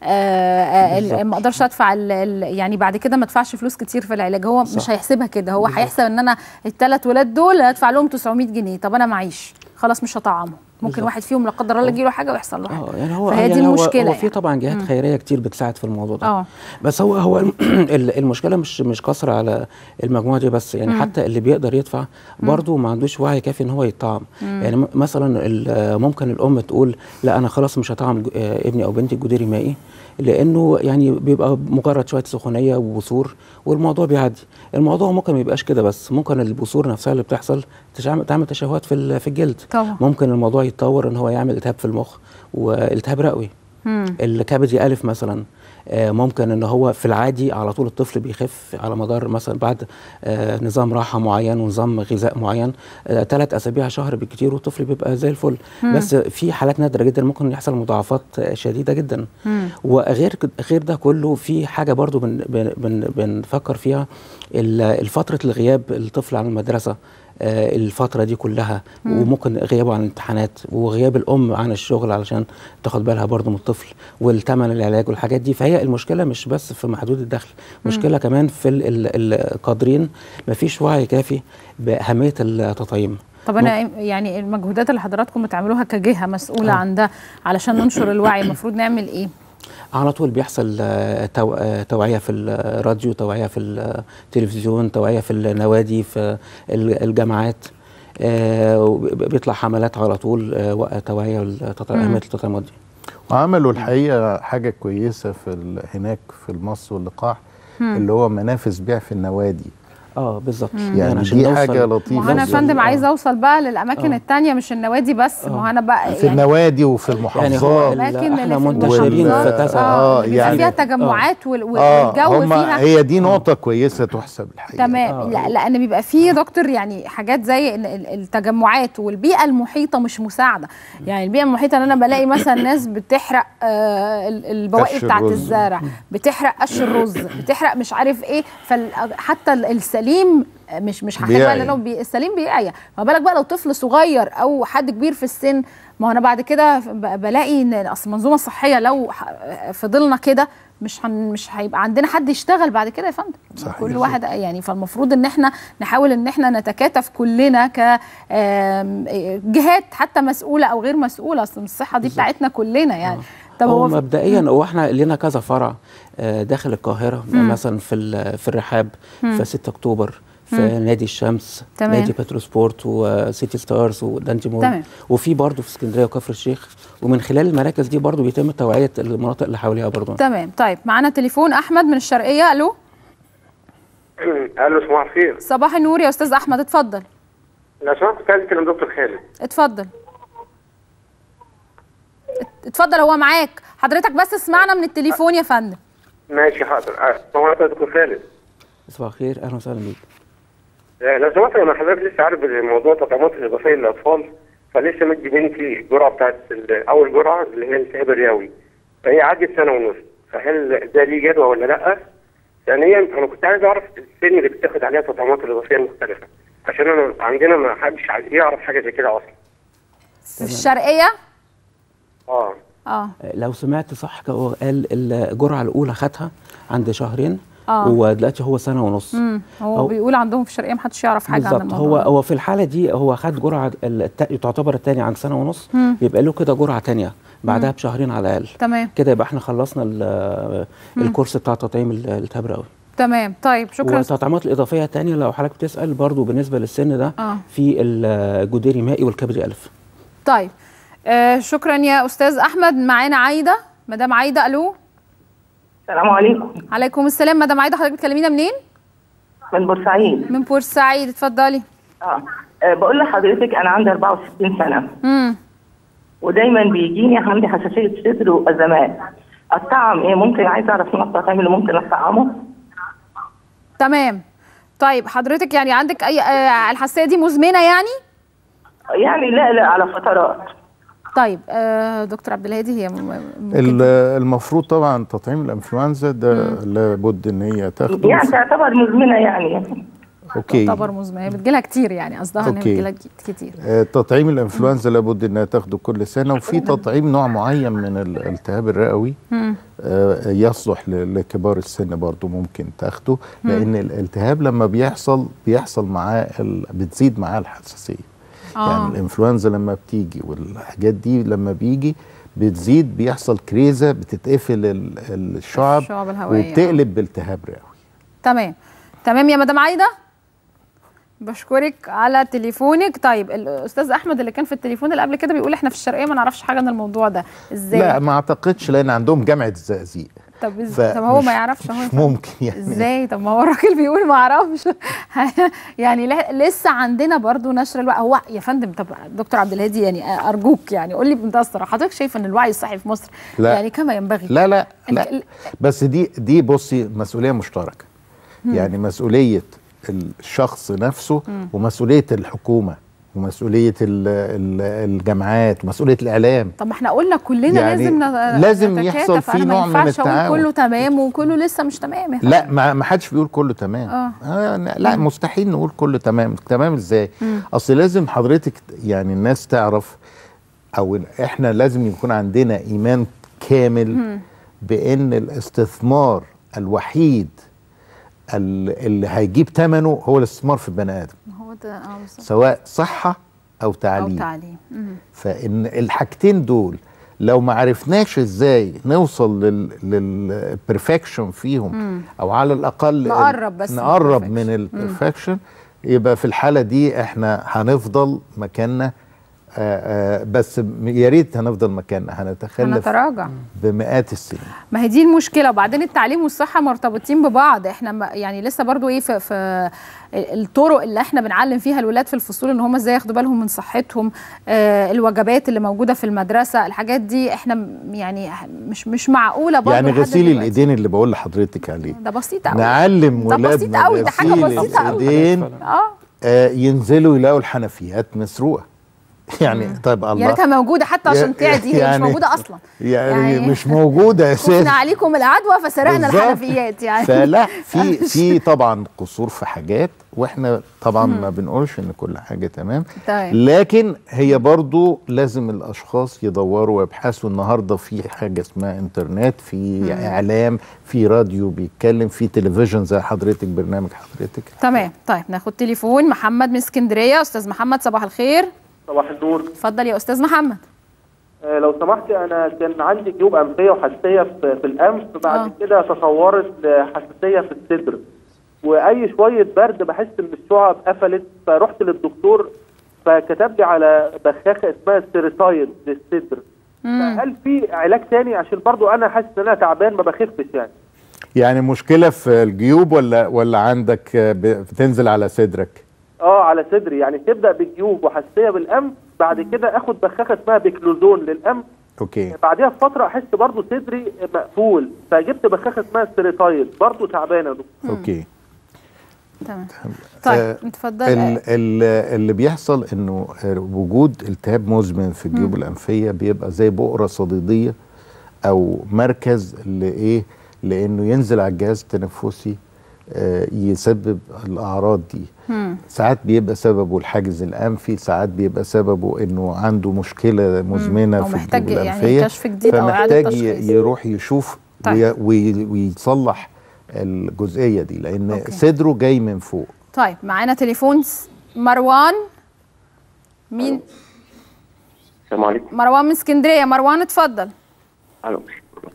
آه آه ال- بالظبط. ما اقدرش ادفع ال- ال- يعني بعد كده ما ادفعش فلوس كتير في العلاج هو صح. مش هيحسبها كده هو بالظبط. هيحسب ان انا الثلاث ولاد دول هدفع لهم 900 جنيه طب انا معيش خلاص مش هطعمهم ممكن بالظبط. واحد فيهم لا قدر الله يجي له حاجه ويحصل له حاجه اه يعني هو فهي يعني دي هو- المشكله هو في طبعا جهات مم. خيريه كتير بتساعد في الموضوع ده اه بس هو هو ال- المشكله مش مش قصر على المجموعه دي بس يعني مم. حتى اللي بيقدر يدفع برضه ما عندوش وعي كافي ان هو يطعم مم. يعني م- مثلا ال- ممكن الام تقول لا انا خلاص مش هطعم ج- آه، ابني او بنتي الجدري مائي لانه يعني بيبقى مجرد شويه سخونيه وبثور والموضوع بيعدي الموضوع ممكن ما يبقاش كده بس ممكن البثور نفسها اللي بتحصل تشعم- تعمل تشوهات في ال- في الجلد طبعا ممكن الموضوع يتطور ان هو يعمل التهاب في المخ والتهاب رئوي مم. الكبدي ألف مثلا آه، ممكن ان هو في العادي على طول الطفل بيخف على مدار مثلا بعد آه، نظام راحه معين ونظام غذاء معين ثلاث اسابيع شهر بالكتير والطفل بيبقى زي الفل مم. بس في حالات نادره جدا ممكن يحصل مضاعفات آه، شديده جدا مم. وغير كد- غير ده كله في حاجه برضو بن بن بن بنفكر فيها ال- فتره الغياب الطفل عن المدرسه آه، الفتره دي كلها مم. وممكن غيابه عن الامتحانات وغياب الام عن الشغل علشان تاخد بالها برضو من الطفل والثمن العلاج والحاجات دي فهي المشكله مش بس في محدود الدخل مشكله كمان في ال- ال- القادرين مفيش وعي كافي باهميه التطعيم طب انا يعني المجهودات اللي حضراتكم بتعملوها كجهه مسؤوله عن ده علشان ننشر الوعي المفروض نعمل ايه على طول بيحصل آه، تو- آه، توعية في الراديو توعية في التلفزيون توعية في النوادي في ال- الجامعات آه، وب- بيطلع حملات على طول آه، وق- توعية والتط- مم. أهمية التطعيمات دي وعملوا الحقيقه حاجه كويسه في ال- هناك في المص واللقاح مم. اللي هو منافذ بيع في النوادي اه بالظبط يعني عشان دي نوصل- حاجه لطيفه ما هو انا يا جداً. فندم عايزه اوصل بقى للاماكن آه. التانية مش النوادي بس ما هو انا بقى في النوادي وفي المحافظات الاماكن احنا اللي في منتشرين المحافظات. في كذا اه آه، اللي بيبقى يعني- فيها تجمعات وال- وال- اه والجو هما فيها هي دي نقطه كويسه تحسب الحقيقه تمام لا لان بيبقى فيه دكتور يعني حاجات زي إن ال- التجمعات والبيئه المحيطه مش مساعده يعني البيئه المحيطه ان انا بلاقي مثلا ناس بتحرق آه ال- البواقي قش بتاعت الرز. الزرع بتحرق قش الرز بتحرق مش عارف ايه فحتى السليم مش مش هحتاج بقى بيعيا. لانه بي السليم بيعيا ما بالك بقى لو طفل صغير او حد كبير في السن ما هو انا بعد كده ب- بلاقي ان اصل المنظومه الصحيه لو ح- فضلنا كده مش هن مش هيبقى عندنا حد يشتغل بعد كده يا فندم صحيح. كل واحد يعني فالمفروض ان احنا نحاول ان احنا نتكاتف كلنا ك آم، جهات حتى مسؤوله او غير مسؤوله اصل الصحه دي بتاعتنا كلنا يعني طب هو هو مبدئيا هو احنا لنا كذا فرع آه، داخل القاهرة مم. مثلا في ال- في الرحاب مم. في 6 أكتوبر في مم. نادي الشمس تمام. نادي بترو سبورت وسيتي ستارز ودانتي مول تمام. وفي برضه في اسكندريه وكفر الشيخ ومن خلال المراكز دي برضه بيتم توعيه المناطق اللي حواليها برضه تمام طيب معانا تليفون احمد من الشرقيه الو الو صباح الخير صباح النور يا استاذ احمد اتفضل لو سمحت كنت عايز اكلم دكتور خالد اتفضل اتفضل هو معاك حضرتك بس اسمعنا من التليفون يا فندم ماشي حاضر أه، هو انا دكتور خالد صباح الخير اهلا وسهلا بيك أه، لو سمحت انا حضرتك لسه عارف موضوع التطعيمات الاضافيه للاطفال فلسه مدي بنتي الجرعه بتاعت ال- اول جرعه اللي هي الالتهاب الرئوي فهي عدت سنه ونص فهل ده ليه جدوى ولا لا؟ ثانيا انا كنت عايز اعرف السن اللي بتاخد عليها التطعيمات الاضافيه المختلفه عشان انا عندنا ما حدش عايز- يعرف حاجه زي كده اصلا في الشرقيه اه اه لو سمعت صح هو قال الجرعه الاولى خدها عند شهرين آه. ودلوقتي هو سنه ونص امم هو أو- بيقول عندهم في الشرقيه محدش يعرف حاجه عن بالظبط الموضوع هو هو في الحاله دي هو خد جرعه الت- تعتبر الثانيه عن سنه ونص مم. يبقى له كده جرعه ثانيه بعدها مم. بشهرين على الاقل تمام كده يبقى احنا خلصنا ال- مم. الكورس بتاع تطعيم ال- الالتهاب الرئوي تمام طيب شكرا والتطعيمات الاضافيه الثانيه لو حضرتك بتسال برضو بالنسبه للسن ده اه في الجدري مائي والكبري الف طيب آه شكرا يا استاذ احمد معانا عايده مدام عايده الو السلام عليكم عليكم السلام مدام عايده حضرتك بتكلمينا منين من بورسعيد من بورسعيد اتفضلي اه آه، بقول لحضرتك انا عندي 64 سنه امم ودايما بيجيني عندي حساسيه صدر وازمات الطعم ايه ممكن عايز اعرف نوع الطعام اللي ممكن اطعمه تمام طيب حضرتك يعني عندك اي آه الحساسيه دي مزمنه يعني يعني لا لا على فترات طيب آه دكتور عبد الهادي هي م- ممكن ال- المفروض طبعا تطعيم الانفلونزا ده لابد ان هي تاخده يعني تعتبر مزمنه يعني اوكي تعتبر مزمنه هي بتجيلها كتير يعني قصدها ان هي أوكي. بتجيلها كتير آه، تطعيم الانفلونزا لابد انها تاخده كل سنه وفي تطعيم نوع معين من الالتهاب الرئوي مم. آه، يصلح ل- لكبار السن برضو ممكن تاخده مم. لان الالتهاب لما بيحصل بيحصل معاه ال- بتزيد معاه الحساسيه آه. يعني الانفلونزا لما بتيجي والحاجات دي لما بيجي بتزيد بيحصل كريزه بتتقفل ال- الشعب الشعب الهوائية. وبتقلب بالتهاب رئوي تمام تمام يا مدام عايده بشكرك على تليفونك طيب الاستاذ احمد اللي كان في التليفون اللي قبل كده بيقول احنا في الشرقيه ما نعرفش حاجه عن الموضوع ده ازاي لا ما اعتقدش لان عندهم جامعه الزقازيق طب إز... ف- طب هو مش- ما يعرفش هو مش ممكن يعني ازاي طب ما هو الراجل بيقول ما اعرفش يعني ل- لسه عندنا برضو نشر الوعي هو يا فندم طب دكتور عبد الهادي يعني ارجوك يعني قول لي بمنتهى الصراحه حضرتك شايف ان الوعي الصحي في مصر لا. يعني كما ينبغي لا لا ال- لا ال- بس دي دي بصي مسؤوليه مشتركه مم. يعني مسؤوليه الشخص نفسه مم. ومسؤوليه الحكومه ومسؤوليه ال- ال- الجامعات ومسؤوليه الاعلام طب ما احنا قلنا كلنا يعني لازم ن- لازم نتكاتف. يحصل في أنا ما نوع من ينفعش أقول التعاون. كله تمام وكله لسه مش تمام يا لا ما ما حدش بيقول كله تمام اه آه لا مم. مستحيل نقول كله تمام تمام ازاي مم. اصل لازم حضرتك يعني الناس تعرف او احنا لازم يكون عندنا ايمان كامل مم. بان الاستثمار الوحيد ال- اللي هيجيب ثمنه هو الاستثمار في البني ادم هو ده اه بالظبط. سواء صحه او او تعليم تعليم مم. فان الحاجتين دول لو ما عرفناش ازاي نوصل للبرفكشن فيهم مم. او على الاقل نقرب بس من نقرب الperfection. من البرفكشن يبقى في الحاله دي احنا هنفضل مكاننا آه، آه، بس م- يا ريت هنفضل مكاننا هنتخلف هنتراجع بمئات السنين ما هي دي المشكله وبعدين التعليم والصحه مرتبطين ببعض احنا ما يعني لسه برضو ايه في, في الطرق اللي احنا بنعلم فيها الولاد في الفصول ان هم ازاي ياخدوا بالهم من صحتهم آه الوجبات اللي موجوده في المدرسه الحاجات دي احنا م- يعني مش مش معقوله برضو يعني لحد غسيل دلوقتي. الايدين اللي بقول لحضرتك عليه ده بسيط قوي نعلم ده بسيط ولادنا قوي ده حاجه غسيل بسيطه قوي الايدين اه آه ينزلوا يلاقوا الحنفيات مسروقه يعني طيب الله يا ريتها موجوده حتى عشان يا- تعدي هي يعني- مش موجوده اصلا يعني, يعني- مش موجوده خفنا اساسا عليكم العدوى فسرقنا بالظبط. الحنفيات يعني فلا في في طبعا قصور في حاجات واحنا طبعا ما بنقولش ان كل حاجه تمام طيب. لكن هي برضو لازم الاشخاص يدوروا ويبحثوا النهارده في حاجه اسمها انترنت في اعلام في راديو بيتكلم في تلفزيون زي حضرتك برنامج حضرتك تمام طيب ناخد تليفون محمد من اسكندريه استاذ محمد صباح الخير صباح النور اتفضل يا استاذ محمد آه، لو سمحتي انا كان عندي جيوب انفيه وحساسيه في, في الانف بعد آه. كده تطورت لحساسيه في الصدر واي شويه برد بحس ان الشعب قفلت فرحت للدكتور فكتب لي على بخاخه اسمها ستيريتايد للصدر هل في علاج تاني عشان برضو انا حاسس ان انا تعبان ما بخفش يعني يعني مشكله في الجيوب ولا ولا عندك آه، ب- بتنزل على صدرك اه على صدري يعني تبدا بالجيوب وحساسيه بالانف بعد كده اخد بخاخه اسمها بيكلوزون للانف اوكي بعديها بفتره احس برضو صدري مقفول فجبت بخاخه اسمها ستيريتايد برضو تعبانه يا دكتور مم. تمام آه، طيب اتفضل ال- آه، ال- اللي بيحصل انه وجود التهاب مزمن في الجيوب الانفيه بيبقى زي بؤره صديديه او مركز لايه لانه ينزل على الجهاز التنفسي آه، يسبب الاعراض دي مم. ساعات بيبقى سببه الحاجز الانفي ساعات بيبقى سببه انه عنده مشكله مزمنه أو في محتاج الجيوب يعني الانفيه كشف جديد أو إعادة فمحتاج ي- تشخيص. يروح يشوف طيب. وي- وي- ويصلح الجزئيه دي لان أوكي. صدره جاي من فوق طيب معانا تليفون س- مروان مين السلام عليكم مروان من اسكندريه مروان اتفضل الو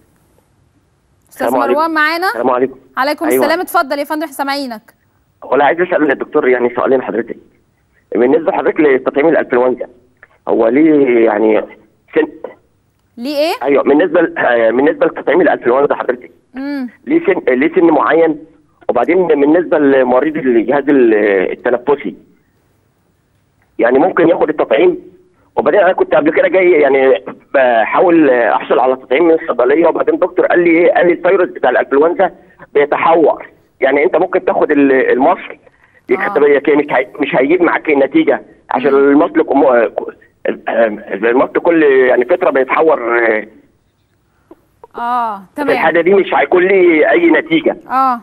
استاذ السلام عليكم. مروان معانا السلام عليكم عليكم أيوة. السلام اتفضل يا فندم احنا سامعينك ولا عايز اسال الدكتور يعني سؤالين حضرتك بالنسبه لحضرتك لتطعيم الانفلونزا هو ليه يعني سن ليه ايه ايوه بالنسبه ل- آه، بالنسبه لتطعيم الانفلونزا حضرتك امم ليه سن ليه سن معين وبعدين بالنسبه لمريض الجهاز ال- التنفسي يعني ممكن ياخد التطعيم وبعدين انا كنت قبل كده جاي يعني بحاول احصل على تطعيم من الصيدليه وبعدين الدكتور قال لي ايه قال لي الفيروس بتاع الانفلونزا بيتحور يعني انت ممكن تاخد ال- المصل يكتب لك مش هي- مش هيجيب معاك النتيجه عشان المصل كم- المصل كل يعني فتره بيتحور آه، اه في تمام الحاله دي مش هيكون لي اي نتيجه اه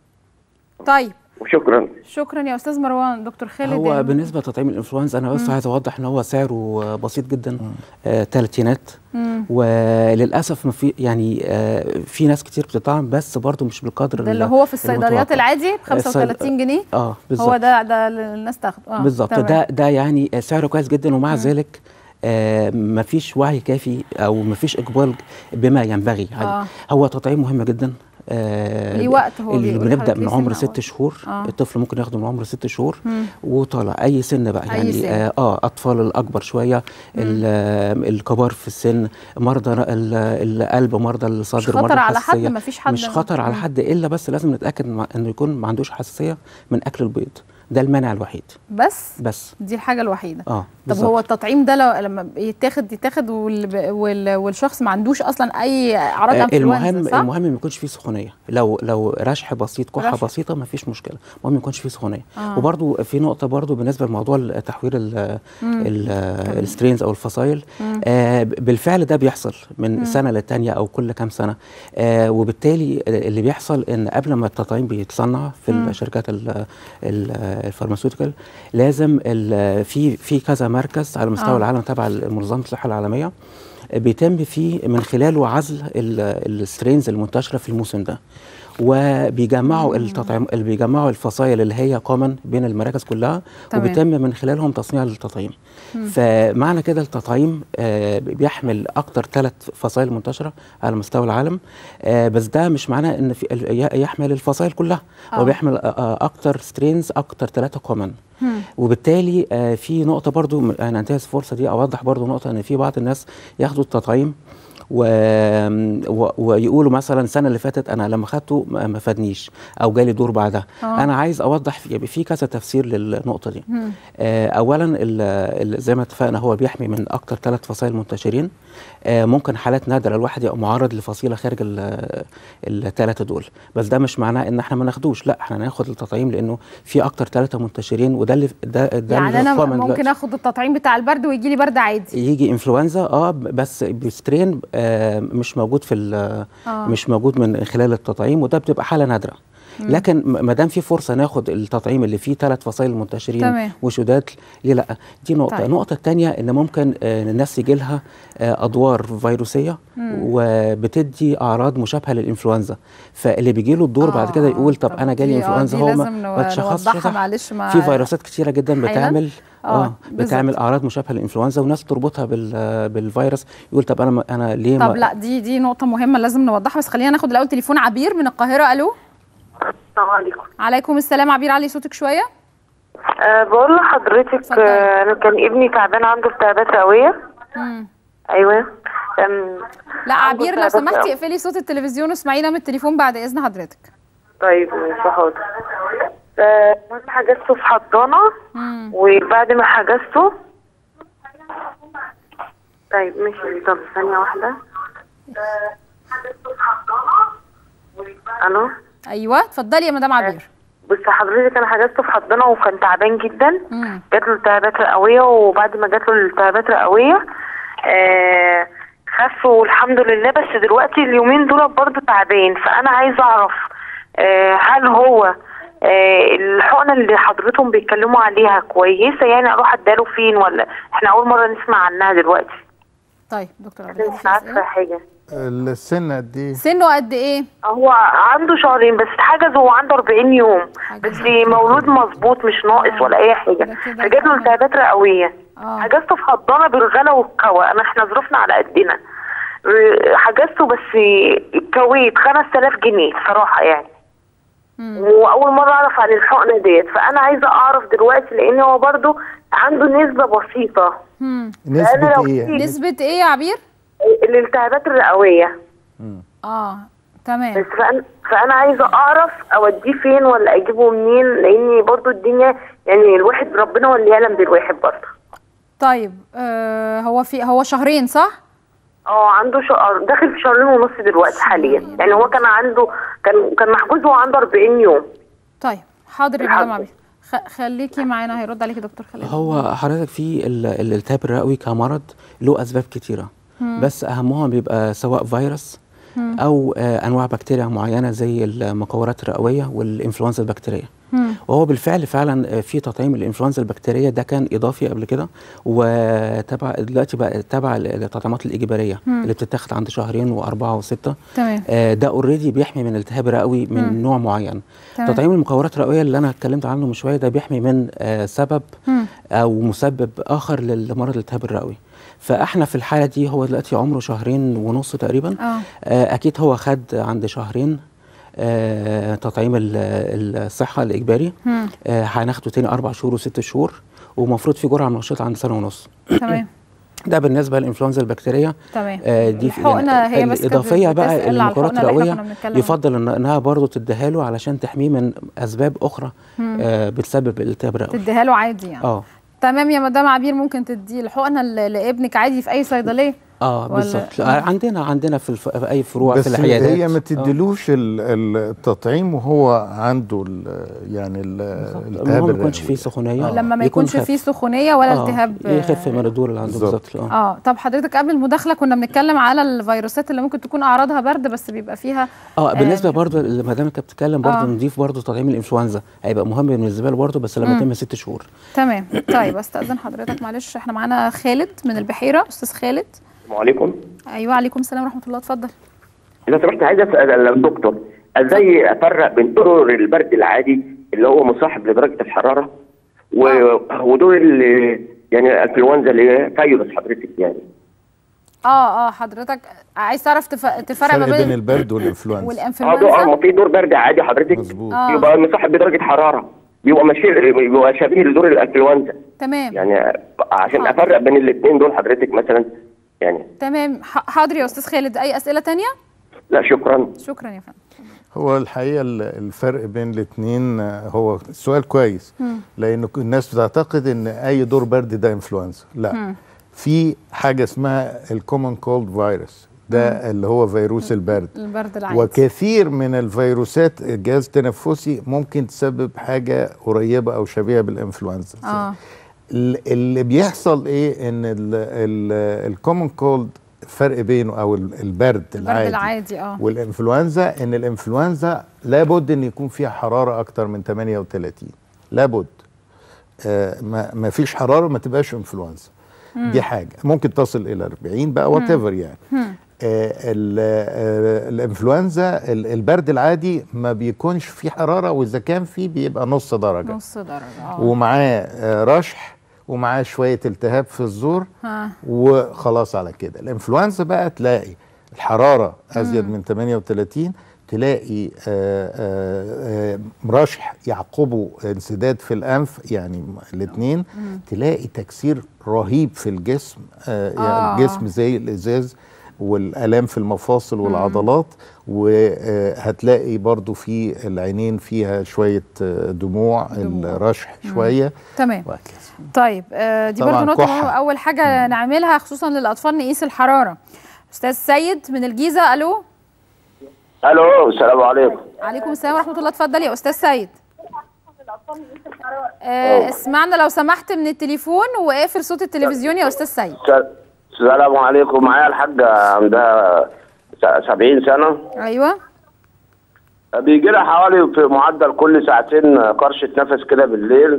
طيب وشكرا شكرا يا استاذ مروان دكتور خالد هو يعني- بالنسبه لتطعيم الانفلونزا انا بس مم. عايز اوضح ان هو سعره بسيط جدا آه تلاتينات مم. وللاسف ما في يعني آه في ناس كتير بتطعم بس برضه مش بالقدر ده اللي هو في الصيدليات المتوقع. العادي ب الصيد- 35 جنيه اه بالظبط هو ده ده اللي الناس تاخده اه بالظبط تمام. ده ده يعني سعره كويس جدا ومع ذلك آه مفيش وعي كافي او مفيش اقبال بما ينبغي عليه آه. هو تطعيم مهم جدا آه ليه وقت هو اللي بيقول بنبدا حضرتك من ليه عمر سن ست شهور آه. الطفل ممكن ياخده من عمر ست شهور مم. وطالع اي سن بقى أي يعني سن. اه, آه اطفال الاكبر شويه ال- آه، الكبار في السن مرضى ال- القلب مرضى الصدر خطر مرضى على حد، الحساسية. مفيش حد مش خطر على مم. حد الا بس لازم نتاكد مع- انه يكون ما عندوش حساسيه من اكل البيض ده المانع الوحيد بس بس دي الحاجه الوحيده اه طب بالظبط. هو التطعيم ده لو لما يتاخد يتاخد وال... وال... والشخص ما عندوش اصلا اي اعراض آه، انفلونزا المهم صح؟ المهم ما يكونش فيه سخونيه لو لو رشح بسيط كحه رشح. بسيطه ما فيش مشكله المهم ما يكونش فيه سخونيه آه. وبرده في نقطه برده بالنسبه لموضوع تحوير ال- مم. ال- السترينز او الفصائل مم. آه ب- بالفعل ده بيحصل من مم. سنه للتانيه او كل كام سنه آه وبالتالي اللي بيحصل ان قبل ما التطعيم بيتصنع في مم. الشركات ال- ال- الفارماسيوتيكال لازم ال- في في كذا مركز على مستوى آه. العالم تبع منظمه الصحه العالميه بيتم فيه من خلاله عزل ال- السترينز المنتشره في الموسم ده وبيجمعوا التطعيم اللي بيجمعوا الفصائل اللي هي كومن بين المراكز كلها تمام. وبيتم من خلالهم تصنيع التطعيم مم. فمعنى كده التطعيم آه، بيحمل اكتر ثلاث فصائل منتشره على مستوى العالم آه، بس ده مش معناه ان في ي- يحمل الفصائل كلها آه. هو بيحمل آه، آه، اكتر سترينز اكتر ثلاثه كومن مم. وبالتالي آه، في نقطه برضو م- انا انتهز الفرصه دي اوضح برضو نقطه ان في بعض الناس ياخدوا التطعيم و... و... ويقولوا مثلا السنه اللي فاتت انا لما خدته ما ما فادنيش او جالي دور بعدها آه. انا عايز اوضح في, في كذا تفسير للنقطه دي مم. آه، اولا ال- ال- زي ما اتفقنا هو بيحمي من اكتر ثلاث فصائل منتشرين آه، ممكن حالات نادره الواحد يبقى معرض لفصيله خارج الثلاثه دول بس ده مش معناه ان احنا ما ناخدوش لا احنا ناخد التطعيم لانه في اكتر ثلاثه منتشرين وده اللي ده ده يعني اللي انا common ممكن دلوقتي. اخد التطعيم بتاع البرد ويجي لي برد عادي يجي انفلونزا اه ب- بس بسترين آه مش موجود في ال- آه. مش موجود من خلال التطعيم وده بتبقى حاله نادره مم. لكن م- ما دام في فرصه ناخد التطعيم اللي فيه ثلاث فصائل منتشرين تمام. وشداد ليه لا دي نقطه طيب. طيب. النقطه الثانيه ان ممكن آه الناس يجي لها آه ادوار فيروسيه مم. وبتدي اعراض مشابهه للانفلونزا فاللي بيجي له الدور بعد كده يقول طب انا جالي دي- آه، انفلونزا دي هو لازم ما نو- ما تشخصش نوضحها صح. معلش مع في فيروسات كتيره جدا حالا؟ بتعمل آه، اه بالظبط. بتعمل اعراض مشابهه للانفلونزا وناس تربطها بال بالفيروس يقول طب انا ما- انا ليه طب ما لا دي دي نقطة مهمة لازم نوضحها بس خلينا ناخد الأول تليفون عبير من القاهرة ألو السلام عليكم عليكم السلام عبير علي صوتك شوية أه بقول لحضرتك آه، انا كان ابني تعبان عنده التهابات رئويه مم. ايوه كان لا عنده عبير لو التهابات سمحتي رئوية. اقفلي صوت التلفزيون واسمعينا من التليفون بعد إذن حضرتك طيب ماشي حاضر آه، المهم حجزته في حضانه مم. وبعد ما حجزته طيب ماشي طب ثانية واحدة الو ايوه اتفضلي يا مدام عبير بص حضرتك انا حجزته في حضانه وكان تعبان جدا مم. جات له التهابات رئويه وبعد ما جات له الالتهابات رئويه آه خف والحمد لله بس دلوقتي اليومين دول برضه تعبان فانا عايزه اعرف آه هل هو آه الحقنه اللي حضرتهم بيتكلموا عليها كويسه يعني اروح اداله فين ولا احنا اول مره نسمع عنها دلوقتي طيب دكتور عبد مش عارفه حاجه السن قد ايه؟ سنه قد ايه؟ هو عنده شهرين بس اتحجز وهو عنده 40 يوم بس مولود مظبوط مش ناقص ولا اي حاجه فجات له التهابات رئويه حجزته في حضانه بالغلا والكوى انا احنا ظروفنا على قدنا اه، حجزته بس كويت 5000 جنيه صراحه يعني واول مره اعرف عن الحقنه ديت فانا عايزه اعرف دلوقتي لان هو برضو عنده نسبه بسيطه نسبة لو ايه؟ في- نسبة ايه يا عبير؟ الالتهابات الرئويه اه تمام بس فانا فانا عايزه اعرف اوديه فين ولا اجيبه منين لاني برضو الدنيا يعني الواحد ربنا هو اللي يعلم بالواحد برضو طيب آه هو في هو شهرين صح؟ اه عنده شهر داخل في شهرين ونص دلوقتي حاليا يعني هو كان عنده كان كان محجوز وهو عنده 40 يوم طيب حاضر يا مدام عبير خ- خليكي معانا هيرد عليكي دكتور خليل هو حضرتك في ال- الالتهاب الرئوي كمرض له اسباب كتيره مم. بس اهمهم بيبقى سواء فيروس مم. او آه، انواع بكتيريا معينه زي المكورات الرئويه والانفلونزا البكتيريه مم. وهو بالفعل فعلا آه، في تطعيم الانفلونزا البكتيريه ده كان اضافي قبل كده وتبع دلوقتي بقى تبع التطعيمات الاجباريه مم. اللي بتتاخد عند شهرين واربعه وسته تمام آه، ده اوريدي بيحمي من التهاب رئوي من مم. نوع معين تمام. تطعيم المكورات الرئويه اللي انا اتكلمت عنه من شويه ده بيحمي من آه، سبب مم. او مسبب اخر للمرض الالتهاب الرئوي فاحنا في الحاله دي هو دلوقتي عمره شهرين ونص تقريبا اه آه، اكيد هو خد عند شهرين آه، تطعيم ال- الصحه الاجباري مم. آه، هناخده تاني اربع شهور وست شهور ومفروض في جرعه منشطه عند سنه ونص تمام ده بالنسبه للانفلونزا البكتيريه تمام آه، دي في- الحقنة هي بس كانت الاضافيه بقى بتسأل على المكورات الحقنة اللي احنا الرئويه كنا بنتكلم يفضل إن انها برضه تديها له علشان تحميه من اسباب اخرى مم. آه، بتسبب الالتهاب الرئوي تديها له عادي يعني اه تمام يا مدام عبير ممكن تدي الحقنه ل- لابنك عادي في اي صيدليه اه ولا- بالظبط آه. عندنا عندنا في, الف... في اي فروع بس في العيادات هي ما آه. تديلوش ال- ال- التطعيم وهو عنده ال- يعني ال- الالتهاب المهم ما يكونش الرئوي. فيه سخونيه لما ما يكون يكونش خف. فيه سخونيه ولا آه، التهاب يخف من الدور اللي عنده بالظبط. بالظبط اه اه طب حضرتك قبل المداخله كنا بنتكلم على الفيروسات اللي ممكن تكون اعراضها برد بس بيبقى فيها اه بالنسبه برضه ما دام انت بتتكلم برضه آه. نضيف برضه تطعيم الانفلونزا هيبقى مهم بالنسبه له برضه بس لما مم. يتم ست شهور تمام طيب استاذن حضرتك معلش احنا معانا خالد من البحيره استاذ خالد السلام عليكم ايوه عليكم السلام ورحمه الله اتفضل اذا سمحت عايز اسال الدكتور ازاي افرق بين دور البرد العادي اللي هو مصاحب لدرجه الحراره و- ودور ال- يعني الانفلونزا اللي هي فيروس حضرتك يعني اه اه حضرتك عايز تعرف تف... تفرق ما فرق بين بين البرد والانفلونزا اه دور- اه والانفلونزا ما في دور برد عادي حضرتك آه. يبقى مصاحب بدرجه حراره بيبقى ماشي بيبقى شبيه لدور الانفلونزا تمام يعني عشان افرق بين الاثنين دول حضرتك مثلا يعني تمام ح- حاضر يا استاذ خالد اي اسئله تانية لا شكرا شكرا يا فندم هو الحقيقه ال- الفرق بين الاثنين هو السؤال كويس مم. لان ك- الناس بتعتقد ان اي دور برد ده انفلونزا لا مم. في حاجه اسمها الكومن كولد فيروس ده اللي هو فيروس البرد البرد العادي وكثير من الفيروسات الجهاز التنفسي ممكن تسبب حاجه قريبه او شبيهه بالانفلونزا اه ال- اللي بيحصل ايه ان الكومن كولد الفرق بينه او ال- البرد البرد العادي العادي اه والانفلونزا ان الانفلونزا لابد ان يكون فيها حراره اكتر من 38 لابد آه ما ما فيش حراره ما تبقاش انفلونزا مم. دي حاجه ممكن تصل الى 40 بقى مم. وات ايفر يعني مم. آه ال- آه الانفلونزا ال- البرد العادي ما بيكونش فيه حراره واذا كان فيه بيبقى نص درجه نص درجه اه ومعاه آه رشح ومعاه شويه التهاب في الزور ها وخلاص على كده الانفلونزا بقى تلاقي الحراره ازيد مم. من 38 تلاقي آه، آه، آه، رشح يعقبه انسداد في الانف يعني الاثنين مم. تلاقي تكسير رهيب في الجسم آه، آه. يعني الجسم زي الازاز والالام في المفاصل والعضلات وهتلاقي برضو في العينين فيها شويه آه، دموع, الرشح مم. شويه تمام طيب آه، دي طبعاً برضه نقطة كحة. مهمة أول حاجة نعملها خصوصا للأطفال نقيس الحرارة أستاذ سيد من الجيزة ألو الو السلام عليكم عليكم السلام ورحمة الله اتفضل يا أستاذ سيد آه، اسمعنا لو سمحت من التليفون واقفل صوت التلفزيون يا أستاذ سيد س- السلام عليكم معايا الحاجة عندها س- 70 سنة أيوه بيجي لها حوالي في معدل كل ساعتين قرشة نفس كده بالليل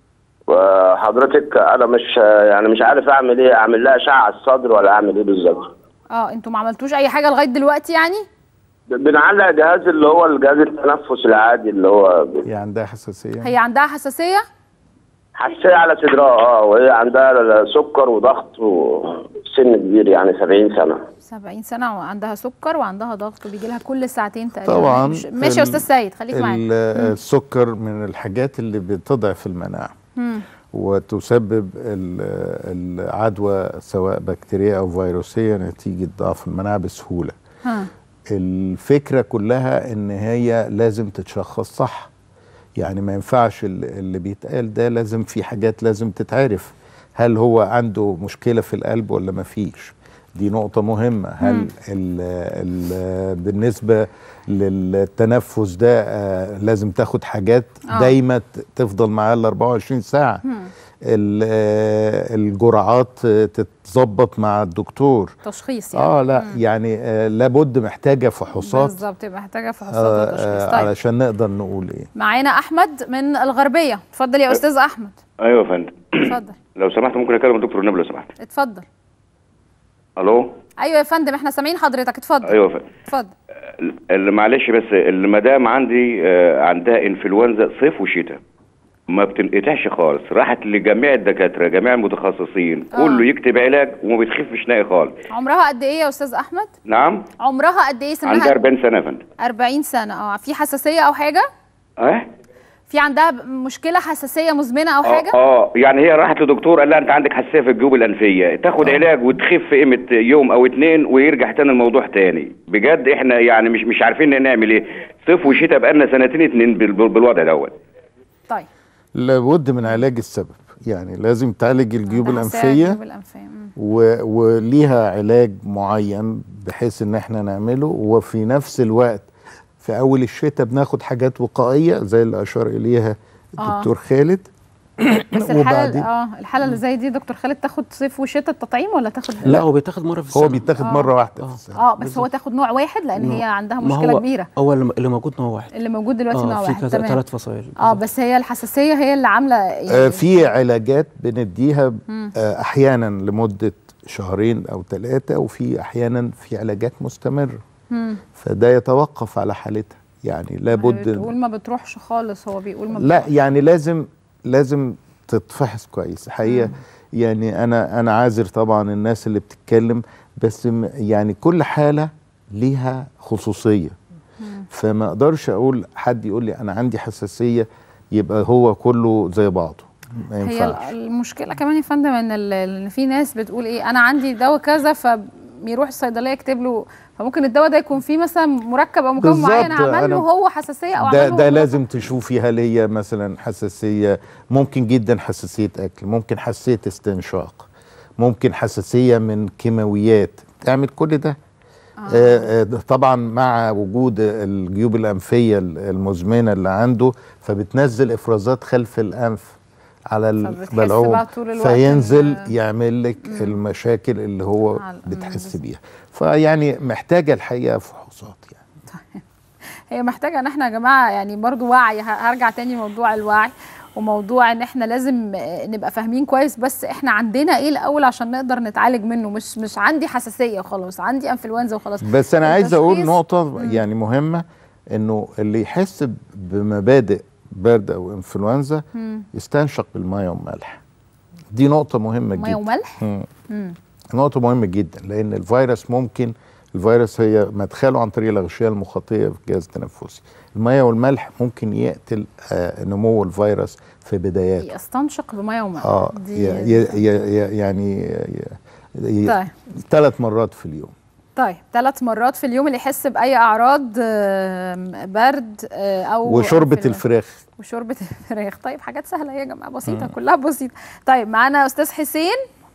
وحضرتك انا مش يعني مش عارف اعمل ايه اعمل لها اشعه على الصدر ولا اعمل ايه بالظبط اه انتوا ما عملتوش أي حاجة لغاية دلوقتي يعني بنعلق جهاز اللي هو الجهاز التنفس العادي اللي هو هي عندها حساسيه هي عندها حساسية حساسيه على صدرها اه وهي عندها سكر وضغط وسن كبير يعني 70 سنه 70 سنة وعندها سكر وعندها ضغط وبيجي لها كل ساعتين تقريبا طبعا مش- ماشي يا ال- أستاذ سيد خليك ال- معانا السكر من الحاجات اللي بتضعف المناعه مم. وتسبب ال- العدوى سواء بكتيرية أو فيروسية نتيجة ضعف المناعة بسهولة ها الفكرة كلها إن هي لازم تتشخص صح يعني ما ينفعش ال- اللي بيتقال ده لازم في حاجات لازم تتعرف هل هو عنده مشكلة في القلب ولا ما فيش دي نقطة مهمة هل مم. ال ال بالنسبة للتنفس ده آه، لازم تاخد حاجات آه. دايما ت- تفضل معاه ال 24 ساعة ال- آه، الجرعات آه، تتظبط مع الدكتور تشخيص يعني اه لا يعني آه لابد محتاجة فحوصات بالظبط يبقى محتاجة فحوصات آه وتشخيص آه طيب علشان نقدر نقول ايه معانا أحمد من الغربية اتفضل يا أستاذ أحمد ايوه يا فندم اتفضل لو سمحت ممكن اكلم الدكتور نبيل لو سمحت اتفضل الو أيوه يا فندم احنا سامعين حضرتك اتفضل ايوه يا فندم اتفضل اللي معلش بس المدام عندي آه، عندها انفلونزا صيف وشتاء ما بتنقطعش خالص راحت لجميع الدكاتره جميع المتخصصين آه. كله يكتب علاج وما بتخفش نهائي خالص عمرها قد إيه يا أستاذ أحمد؟ نعم عمرها قد إيه سنها؟ عندها 40 سنه يا فندم 40 سنة اه في حساسية أو حاجة؟ اه في عندها ب- مشكلة حساسية مزمنة أو اه حاجة؟ اه يعني هي راحت لدكتور قال لها انت عندك حساسيه في الجيوب الانفيه تاخد علاج وتخف قيمه يوم او اتنين ويرجع تاني الموضوع تاني بجد احنا يعني مش مش عارفين نعمل ايه صيف وشتاء بقالنا سنتين اتنين بال- بال- بالوضع دوت طيب لابد من علاج السبب يعني لازم تعالج الجيوب عندها حساسية الأنفية الجيوب الأنفية مم. و... وليها علاج معين بحيث ان احنا نعمله وفي نفس الوقت في اول الشتاء بناخد حاجات وقائية زي اللي اشار اليها آه. الدكتور خالد بس الحالة اه الحالة اللي زي دي دكتور خالد تاخد صيف وشتاء التطعيم ولا تاخد لا هو بيتاخد مره في السنه هو بيتاخد آه. مرة واحدة في السنة اه بس هو تاخد نوع واحد لأن هي عندها ما مشكلة هو كبيرة هو اللي اللي موجود نوع واحد اللي موجود دلوقتي نوع اه في واحد كذا تمام ثلاث فصائل اه بس هي الحساسية هي اللي عاملة يعني آه في علاجات بنديها مم. آه احيانا لمدة شهرين او ثلاثة وفي احيانا في علاجات مستمرة مم. فده يتوقف على حالتها يعني لابد بتقول ما بتروحش خالص هو بيقول ما لا بتروحش. يعني لازم لازم تتفحص كويس حقيقه يعني انا انا عاذر طبعا الناس اللي بتتكلم بس م- يعني كل حاله ليها خصوصيه فما اقدرش اقول حد يقول لي انا عندي حساسيه يبقى هو كله زي بعضه ما هي ينفعش المشكله كمان يا فندم ان ال- ان في ناس بتقول ايه انا عندي دواء كذا فبيروح الصيدليه يكتب له فممكن الدواء ده يكون فيه مثلا مركب او مكون معين بالظبط، عمل له أنا- هو حساسيه او ده عمل له ده هو لازم تشوفي هل هي مثلا حساسيه ممكن جدا حساسيه اكل ممكن حساسيه استنشاق ممكن حساسيه من كيماويات تعمل كل ده آه. آه طبعا مع وجود الجيوب الانفيه المزمنه اللي عنده فبتنزل افرازات خلف الانف على فبتحس البلعوم بقى طول الوقت فينزل إن- يعمل لك المشاكل اللي هو على- بتحس بيها فيعني محتاجه الحقيقه فحوصات يعني هي محتاجه ان احنا يا جماعه يعني برضو وعي ه- هرجع تاني موضوع الوعي وموضوع ان احنا لازم آه، نبقى فاهمين كويس بس احنا عندنا ايه الاول عشان نقدر نتعالج منه مش مش عندي حساسيه وخلاص عندي انفلونزا وخلاص بس انا عايز اقول التشخيص- نقطه يعني مهمه انه اللي يحس بمبادئ برد او انفلونزا مم. يستنشق بالميه والملح دي نقطه مهمه جدا ميه وملح مم. مم. نقطه مهمه جدا لان الفيروس ممكن الفيروس هي مدخله عن طريق الاغشيه المخاطيه في الجهاز التنفسي الميه والملح ممكن يقتل آه نمو الفيروس في بداياته يستنشق بميه وملح اه دي ي- ي- ي- ي- يعني طيب. ثلاث مرات في اليوم طيب ثلاث مرات في اليوم اللي يحس باي اعراض آم، برد آه، او وشوربه في ال- الفراخ وشوربه الفراخ طيب حاجات سهله يا جماعه بسيطه مم. كلها بسيطه طيب معانا استاذ حسين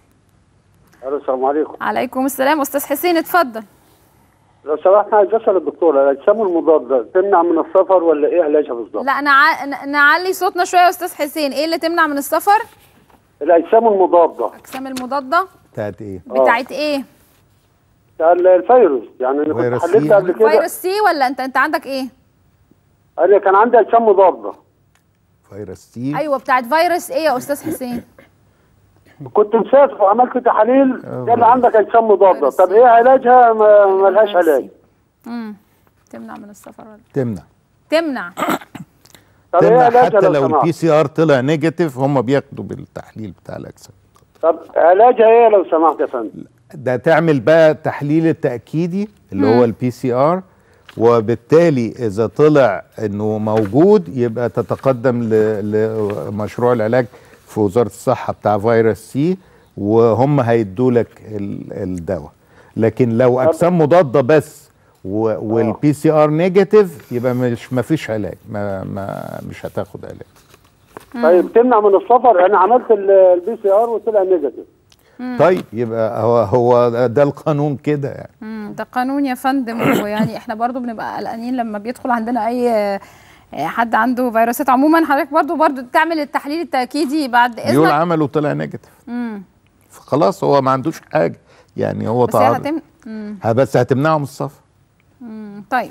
الو السلام عليكم عليكم السلام استاذ حسين اتفضل لو سمحت عايز اسال الدكتوره الاجسام المضاده تمنع من السفر ولا ايه علاجها بالظبط؟ لا نع... ن- نعلي صوتنا شويه يا استاذ حسين ايه اللي تمنع من السفر الاجسام المضاده الاجسام المضاده بتاعت ايه؟ بتاعت ايه بتاع الفيروس يعني انا كنت فيروس حللت سي؟ قبل كده فيروس سي ولا انت انت عندك ايه انا كان عندي اجسام مضاده فيروس سي ايوه بتاعت فيروس ايه يا استاذ حسين كنت مسافر وعملت تحاليل قال لي عندك اجسام مضاده طب ايه علاجها ما ما لهاش علاج امم تمنع من السفر ولا تمنع تمنع طب ايه تمنع علاجها حتى لو لو سمحت؟ البي سي ار طلع نيجاتيف هم بياخدوا بالتحليل بتاع الاجسام طب علاجها ايه لو سمحت يا فندم؟ ده تعمل بقى تحليل التأكيدي اللي هو البي سي ار وبالتالي اذا طلع انه موجود يبقى تتقدم ل- لمشروع العلاج في وزارة الصحة بتاع فيروس سي وهم هيدوا لك الدواء لكن لو اجسام مضادة بس والبي سي ار نيجاتيف يبقى مش ما فيش علاج ما, ما مش هتاخد علاج طيب تمنع من السفر انا عملت البي سي ار وطلع نيجاتيف طيب يبقى هو هو ده القانون كده يعني امم ده قانون يا فندم ويعني احنا برضو بنبقى قلقانين لما بيدخل عندنا اي آه، حد عنده فيروسات عموما حضرتك برضو برضو تعمل التحليل التأكيدي بعد بيقول اذنك عمله طلع نيجاتيف امم فخلاص هو ما عندوش حاجه يعني هو بس هي تعرض هتم مم. ها بس هتمنعه من السفر مم. طيب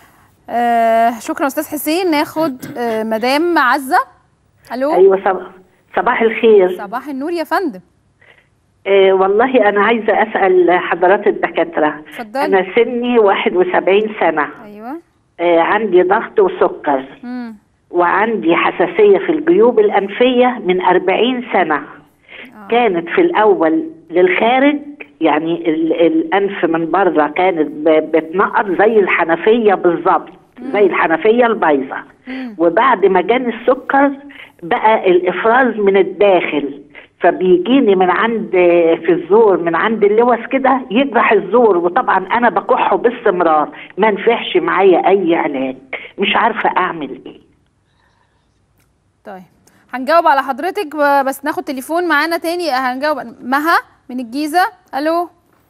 آه شكرا استاذ حسين ناخد آه مدام عزه الو ايوه صباح صباح الخير صباح النور يا فندم آه والله انا عايزه اسال حضرات الدكاتره اتفضلي. انا سني 71 سنه ايوه آه عندي ضغط وسكر مم. وعندي حساسيه في الجيوب الانفيه من 40 سنه كانت في الاول للخارج يعني ال- الانف من بره كانت ب- بتنقط زي الحنفيه بالظبط زي الحنفيه البايظه وبعد ما جاني السكر بقى الافراز من الداخل فبيجيني من عند في الزور من عند اللوز كده يجرح الزور وطبعا انا بكحه باستمرار ما نفعش معايا اي علاج مش عارفه اعمل ايه طيب هنجاوب على حضرتك ب- بس ناخد تليفون معانا تاني هنجاوب مها من الجيزه الو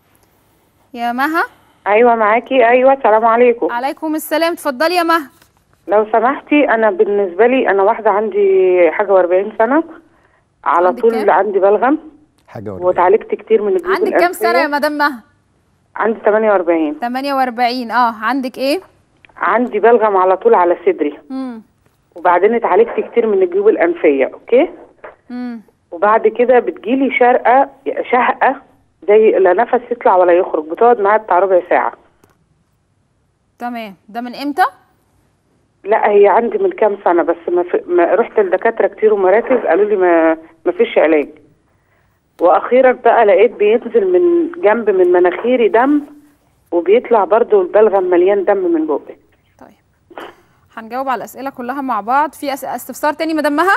يا مها ايوه معاكي ايوه السلام عليكم عليكم السلام اتفضلي يا مها لو سمحتي انا بالنسبه لي انا واحده عندي حاجه و40 سنه على عندك طول كام؟ عندي بلغم حاجه واتعالجت كتير من الجيوب عندك كام سنه يا الأنفية. مدام مها عندي 48 48 اه عندك ايه عندي بلغم على طول على صدري امم وبعدين اتعالجت كتير من الجيوب الانفيه اوكي امم وبعد كده بتجيلي شرقه شهقه زي لا نفس يطلع ولا يخرج بتقعد معايا بتاع ربع ساعه تمام ده من امتى لا هي عندي من كام سنه بس ما, في ما رحت لدكاتره كتير ومراكز قالوا لي ما ما فيش علاج واخيرا بقى لقيت بينزل من جنب من مناخيري دم وبيطلع برضو البلغم مليان دم من بقي هنجاوب على الاسئله كلها مع بعض في أس- استفسار تاني مدام مها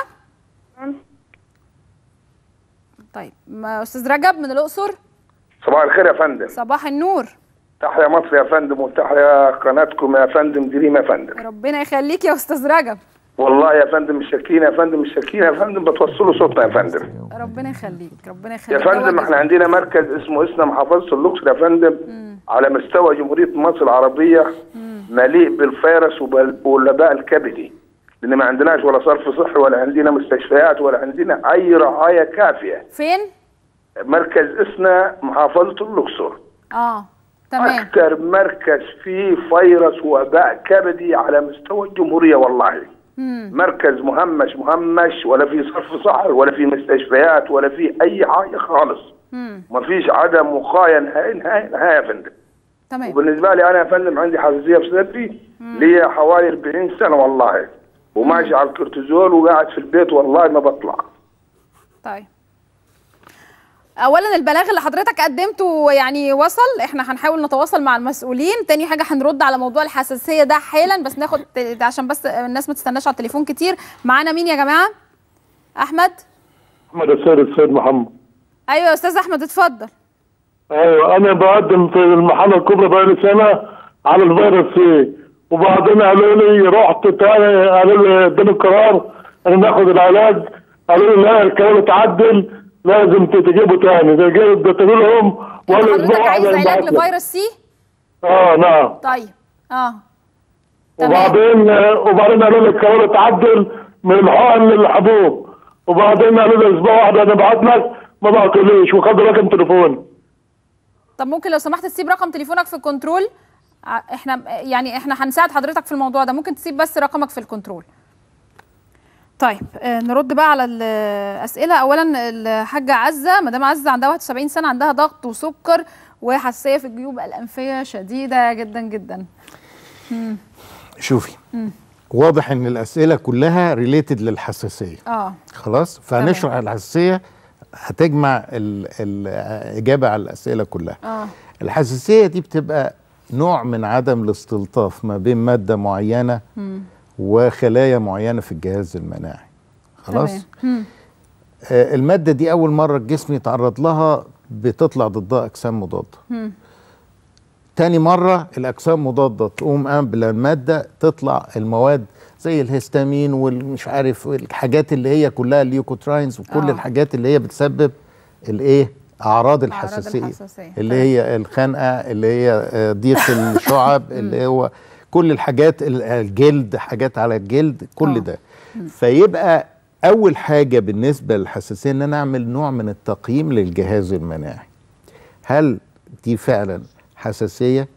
طيب ما استاذ رجب من الاقصر صباح الخير يا فندم صباح النور تحيا مصر يا فندم وتحيا قناتكم يا فندم دريم يا فندم ربنا يخليك يا استاذ رجب والله يا فندم مش شاكين يا فندم مش شاكين يا فندم بتوصلوا صوتنا يا فندم ربنا يخليك ربنا يا يخليك فندم احنا عندنا مركز اسمه اسنا محافظة الأقصر يا فندم على مستوى جمهورية مصر العربية مليء بالفيروس وبال- والوباء الكبدي لأن ما عندناش ولا صرف صحي ولا عندنا مستشفيات ولا عندنا أي رعاية كافية فين مركز اسنا محافظة الأقصر اه تمام أكثر مركز فيه فيروس وباء كبدي على مستوى الجمهورية والله مم. مركز مهمش مهمش ولا في صرف صحي ولا في مستشفيات ولا في أي حاجة خالص مم. ما فيش عدم وقاية نهائي نهائي نهائي يا فندم تمام وبالنسبة لي أنا يا فندم عندي حساسية في صدري ليا حوالي 40 سنة والله وماشي على الكورتيزول وقاعد في البيت والله ما بطلع طيب اولا البلاغ اللي حضرتك قدمته يعني وصل احنا هنحاول نتواصل مع المسؤولين تاني حاجه هنرد على موضوع الحساسيه ده حالا بس ناخد ت- عشان بس الناس ما تستناش على التليفون كتير معانا مين يا جماعه احمد محمد السيد السيد محمد ايوه يا استاذ احمد اتفضل ايوه انا بقدم في المحله الكبرى بقالي سنه على الفيروس سي وبعدين قالوا لي رحت تاني قالوا لي اداني القرار ان ناخد العلاج قالوا لي لا الكلام اتعدل لازم تجيبه تاني ده جاي اديت لهم ولا حضرتك اسبوع عايز واحد علاج يبعت لي. لفيروس سي اه نعم طيب اه وبعدين وبعدين قالوا لي القرار اتعدل من الحقن للحبوب وبعدين قالوا لي اسبوع واحد انا ابعت لك ما بعتوليش وخدوا رقم تليفون طب ممكن لو سمحت تسيب رقم تليفونك في الكنترول ع- احنا يعني احنا هنساعد حضرتك في الموضوع ده ممكن تسيب بس رقمك في الكنترول طيب آه، نرد بقى على الاسئله اولا الحاجه عزه مدام عزه عندها 71 سنه عندها ضغط وسكر وحساسيه في الجيوب الانفيه شديده جدا جدا مم. شوفي مم. واضح ان الاسئله كلها ريليتد للحساسيه اه خلاص فهنشرح الحساسيه هتجمع ال- الاجابه على الاسئله كلها اه الحساسيه دي بتبقى نوع من عدم الاستلطاف ما بين ماده معينه مم. وخلايا معينه في الجهاز المناعي خلاص تمام. مم. آه الماده دي اول مره الجسم يتعرض لها بتطلع ضدها اجسام مضاده مم. تاني مرة الأجسام مضادة تقوم قبل المادة تطلع المواد زي الهستامين والمش عارف الحاجات اللي هي كلها اليوكوتراينز وكل آه. الحاجات اللي هي بتسبب الايه أعراض الحساسية الحساسية. اللي هي الخنقة اللي هي آه، ضيق الشعب اللي هو كل الحاجات ال- الجلد حاجات على الجلد كل ده فيبقى أول حاجة بالنسبة للحساسية إن أنا أعمل نوع من التقييم للجهاز المناعي هل دي فعلا حساسيه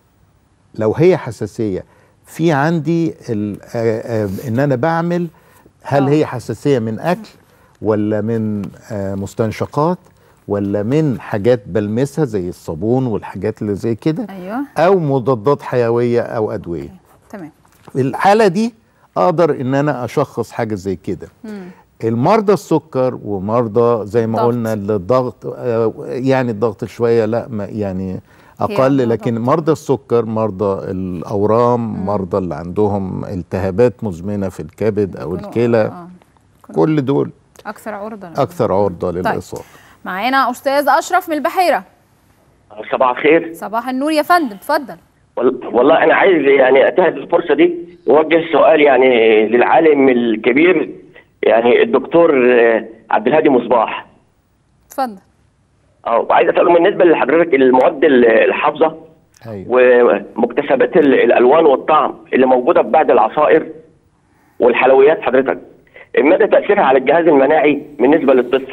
لو هي حساسيه في عندي ال- آه، آه، ان انا بعمل هل هي حساسيه من اكل ولا من آه، مستنشقات ولا من حاجات بلمسها زي الصابون والحاجات اللي زي كده ايوه او مضادات حيويه او ادويه تمام في الحاله دي اقدر ان انا اشخص حاجه زي كده مم. المرضى السكر ومرضى زي ما ضغط. قلنا الضغط آه، يعني الضغط شويه لا ما يعني اقل هي لكن مرضى السكر مرضى الاورام مرضى اللي عندهم التهابات مزمنه في الكبد او يكونوا- الكلى آه. كل دول اكثر عرضه اكثر عرضه للاصابه معانا استاذ اشرف من البحيره صباح الخير صباح النور يا فندم اتفضل وال- والله انا عايز يعني اتهز الفرصه دي واوجه سؤال يعني للعالم الكبير يعني الدكتور آه، عبد الهادي مصباح اتفضل اه وعايز اساله بالنسبه لحضرتك المواد ال- الحافظه أيوة. ومكتسبات ال- الالوان والطعم اللي موجوده في بعض العصائر والحلويات حضرتك مدى تاثيرها على الجهاز المناعي بالنسبه للطفل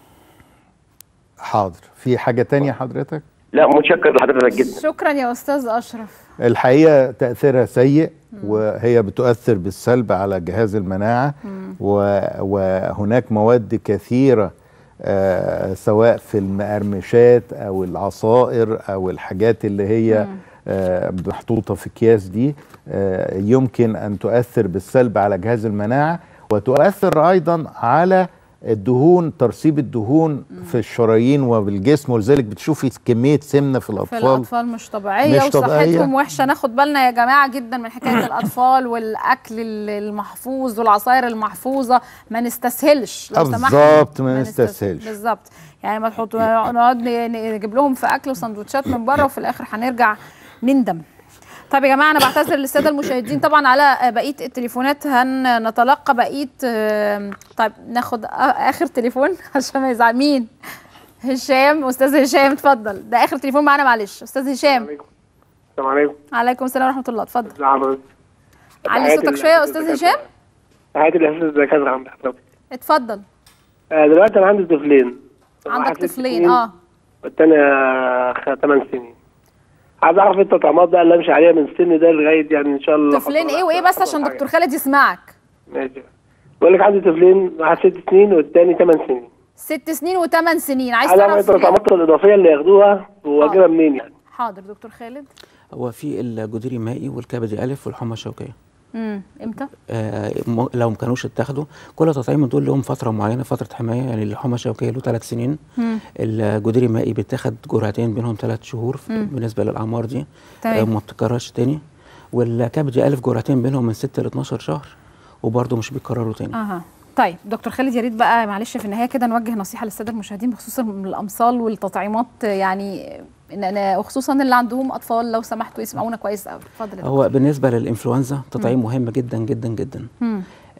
حاضر في حاجه تانية حضرتك لا متشكر لحضرتك جدا شكرا يا استاذ اشرف الحقيقه تاثيرها سيء وهي بتؤثر بالسلب على جهاز المناعه و- وهناك مواد كثيره آه سواء في المقرمشات او العصائر او الحاجات اللي هي آه محطوطه في اكياس دي آه يمكن ان تؤثر بالسلب على جهاز المناعه وتؤثر ايضا على الدهون ترسيب الدهون في الشرايين وبالجسم ولذلك بتشوفي كميه سمنه في في الاطفال الاطفال مش طبيعيه مش طبيعية. وصحتهم وحشه ناخد بالنا يا جماعه جدا من حكايه الاطفال والاكل المحفوظ والعصاير المحفوظه ما نستسهلش لو سمحت بالظبط ما نستسهلش بالظبط يعني ما تحط نقعد ن- نجيب لهم في اكل وسندوتشات من بره وفي الاخر هنرجع نندم طيب يا جماعه انا بعتذر للساده المشاهدين طبعا على بقيه التليفونات هنتلقى بقيه آم، طيب ناخد آ- اخر تليفون عشان ما يزعل مين هشام استاذ هشام اتفضل ده اخر تليفون معانا معلش استاذ هشام السلام عليكم عليكم السلام ورحمه الله اتفضل ازي حضرتك علي تحياتي صوتك شويه يا للأساتذة استاذ الدكاترة. هشام تحياتي للاساتذه الدكاتره عند حضرتك اتفضل آه، دلوقتي انا عندي طفلين عندك واحد ست طفلين سنين اه والتاني 8 سنين عايز اعرف ايه التطعيمات بقى اللي امشي عليها من السن ده لغايه يعني ان شاء الله طفلين ايه وايه بس عشان دكتور خالد يسمعك ماشي بقول لك عندي طفلين واحد ست سنين والتاني 8 سنين ست سنين وثمان سنين عايز عايز اعرف ايه تعرف إيه؟ التطعيمات الاضافيه اللي ياخدوها واجيبها منين يعني حاضر دكتور خالد هو في الجدري المائي والكبدي الف والحمى الشوكيه امم امتى آه م- لو ما كانوش اتاخدوا كل تطعيم من دول لهم فتره معينه فتره حمايه يعني الحمى الشوكيه له ثلاث سنين مم. الجدري المائي بيتاخد جرعتين بينهم ثلاث شهور ف- مم. بالنسبه للاعمار دي تمام. آه ما بتكررش تاني والكبدي الف جرعتين بينهم من 6 ل 12 شهر وبرضه مش بيكرروا تاني اها طيب دكتور خالد يا ريت بقى معلش في النهايه كده نوجه نصيحه للساده المشاهدين بخصوص الامصال والتطعيمات يعني ان انا وخصوصا اللي عندهم اطفال لو سمحتوا يسمعونا كويس قوي اتفضل هو بالنسبه للانفلونزا تطعيم مهم جدا جدا جدا مم.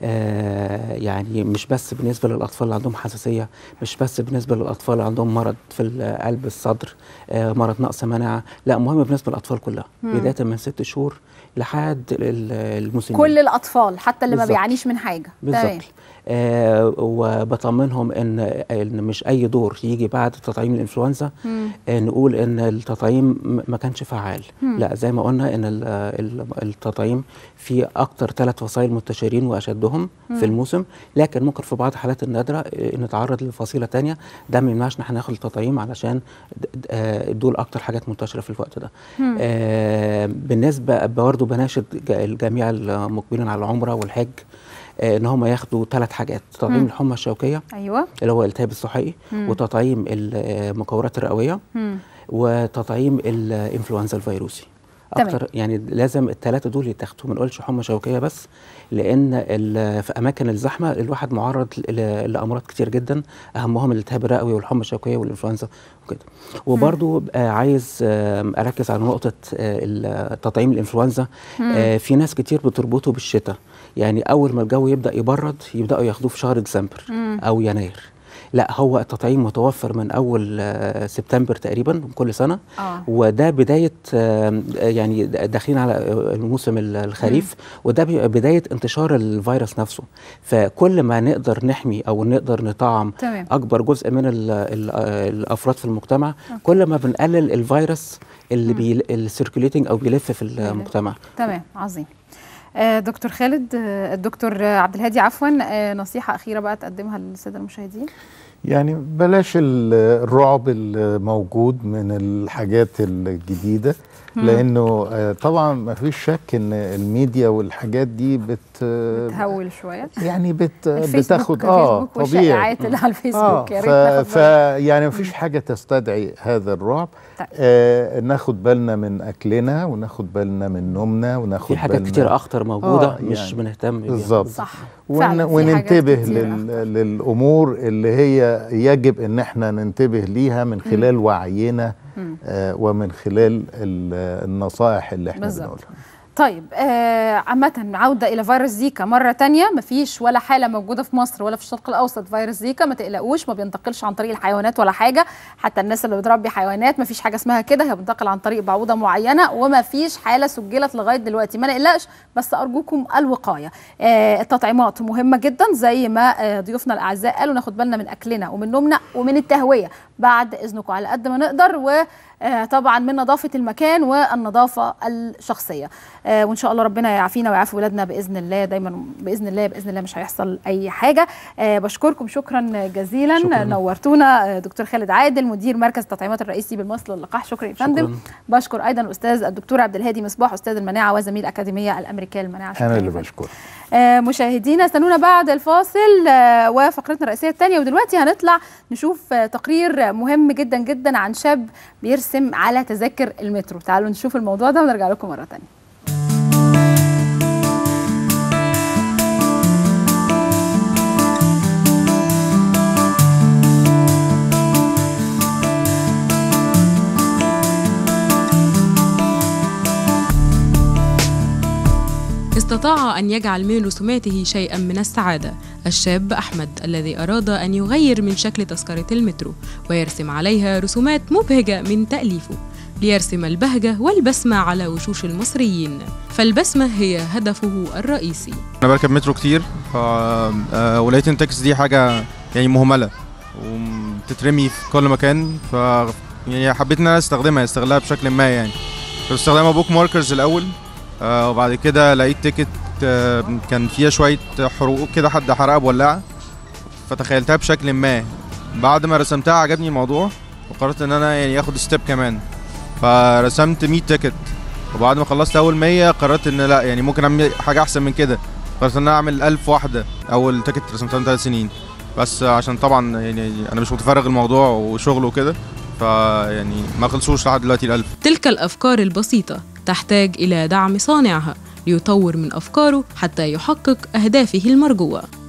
آه يعني مش بس بالنسبه للاطفال اللي عندهم حساسيه مش بس بالنسبه للاطفال اللي عندهم مرض في قلب الصدر آه مرض نقص مناعه لا مهم بالنسبه للاطفال كلها مم. بدايه من ست شهور لحد المسنين كل الاطفال حتى اللي بالزبط. ما بيعانيش من حاجه بالظبط آه وبطمنهم ان ان مش اي دور يجي بعد تطعيم الانفلونزا آه نقول ان التطعيم ما كانش فعال مم. لا زي ما قلنا ان التطعيم في اكتر ثلاث فصائل منتشرين واشدهم مم. في الموسم لكن ممكن في بعض الحالات النادره نتعرض لفصيله ثانيه ده ما يمنعش ان احنا ناخد التطعيم علشان دول اكتر حاجات منتشره في الوقت ده مم. آه بالنسبه برضه بناشد الجميع المقبلين على العمره والحج آه ان هم ياخدوا ثلاث حاجات تطعيم مم. الحمى الشوكيه ايوه اللي هو الالتهاب الصحي مم. وتطعيم المكورات الرئويه مم. وتطعيم الانفلونزا الفيروسي تمام. اكتر يعني لازم الثلاثه دول يتاخدوا ما نقولش حمى شوكيه بس لان في اماكن الزحمه الواحد معرض ل- لامراض كتير جدا اهمهم الالتهاب الرئوي والحمى الشوكيه والانفلونزا وكده وبرضو آه عايز آه اركز على نقطه آه تطعيم الانفلونزا مم. آه في ناس كتير بتربطه بالشتاء يعني اول ما الجو يبدا يبرد يبداوا ياخدوه في شهر ديسمبر مم. او يناير لا هو التطعيم متوفر من اول آه، سبتمبر تقريبا من كل سنه اه وده بدايه آه، يعني داخلين على الموسم الخريف وده بيبقى بدايه انتشار الفيروس نفسه فكل ما نقدر نحمي او نقدر نطعم تمام. اكبر جزء من ال ال الافراد في المجتمع كل ما بنقلل الفيروس اللي بي السيركوليتنج او بيلف في المجتمع تمام عظيم آه، دكتور خالد آه، الدكتور آه، عبد الهادي عفوا آه، نصيحه اخيره بقى تقدمها للساده المشاهدين يعني بلاش ال- الرعب الموجود من الحاجات الجديدة مم. لأنه آه، طبعا ما فيش شك إن الميديا والحاجات دي بت تهول شويه يعني بت الفيسبوك- بتاخد اه الفيسبوك والشائعات اللي على الفيسبوك يا ف... ريت ناخد ف... بالنا. يعني مفيش حاجه تستدعي هذا الرعب طيب. آه ناخد بالنا من اكلنا وناخد بالنا من نومنا وناخد في حاجات بالنا كتير اخطر موجوده آه، مش يعني بنهتم بيها بالظبط صح ون... فعلاً في وننتبه حاجات كتير لل... للامور اللي هي يجب ان احنا ننتبه ليها من خلال وعينا مم. آه ومن خلال ال... النصائح اللي احنا بالظبط. بنقولها طيب آه عامة عودة إلى فيروس زيكا مرة تانية مفيش ولا حالة موجودة في مصر ولا في الشرق الأوسط فيروس زيكا ما تقلقوش ما بينتقلش عن طريق الحيوانات ولا حاجة حتى الناس اللي بتربي حيوانات مفيش حاجة اسمها كده هي بتنتقل عن طريق بعوضة معينة ومفيش حالة سجلت لغاية دلوقتي ما نقلقش بس أرجوكم الوقاية آه التطعيمات مهمة جدا زي ما آه ضيوفنا الأعزاء قالوا ناخد بالنا من أكلنا ومن نومنا ومن التهوية بعد إذنكم على قد ما نقدر و آه، طبعا من نظافه المكان والنظافه الشخصيه آه، وان شاء الله ربنا يعافينا ويعافي ولادنا باذن الله دايما باذن الله باذن الله مش هيحصل اي حاجه آه، بشكركم شكرا جزيلا شكراً. نورتونا آه، دكتور خالد عادل مدير مركز التطعيمات الرئيسي بالمصل واللقاح شكرا يا فندم شكراً. بشكر ايضا الاستاذ الدكتور عبد الهادي مصباح استاذ المناعه وزميل الاكاديميه الامريكيه للمناعه شكرا انا يا اللي فندم. بشكرك آه، مشاهدينا استنونا بعد الفاصل آه، وفقرتنا الرئيسيه الثانيه ودلوقتي هنطلع نشوف آه، تقرير مهم جدا جدا عن شاب بيرسم على تذاكر المترو تعالوا نشوف الموضوع ده ونرجع لكم مره ثانيه استطاع أن يجعل من رسوماته شيئا من السعادة الشاب أحمد الذي أراد أن يغير من شكل تذكرة المترو ويرسم عليها رسومات مبهجة من تأليفه ليرسم البهجة والبسمة على وشوش المصريين فالبسمة هي هدفه الرئيسي انا بركب مترو كتير ف آه، ولقيت ان التاكسي دي حاجه يعني مهمله وبتترمي في كل مكان ف يعني حبيت ان انا استخدمها استغلها بشكل ما يعني كنت بستخدمها بوك ماركرز الاول آه، وبعد كده لقيت تيكت آه، كان فيها شويه حروق كده حد حرقها بولاعه فتخيلتها بشكل ما بعد ما رسمتها عجبني الموضوع وقررت ان انا يعني اخد ستيب كمان فرسمت 100 تيكت وبعد ما خلصت اول 100 قررت ان لا يعني ممكن اعمل حاجه احسن من كده قررت ان انا اعمل 1000 واحده اول تيكت رسمتها من ثلاث سنين بس عشان طبعا يعني انا مش متفرغ الموضوع وشغل وكده فيعني ما خلصوش لحد دلوقتي الألف تلك الأفكار البسيطة تحتاج إلى دعم صانعها ليطور من أفكاره حتى يحقق أهدافه المرجوة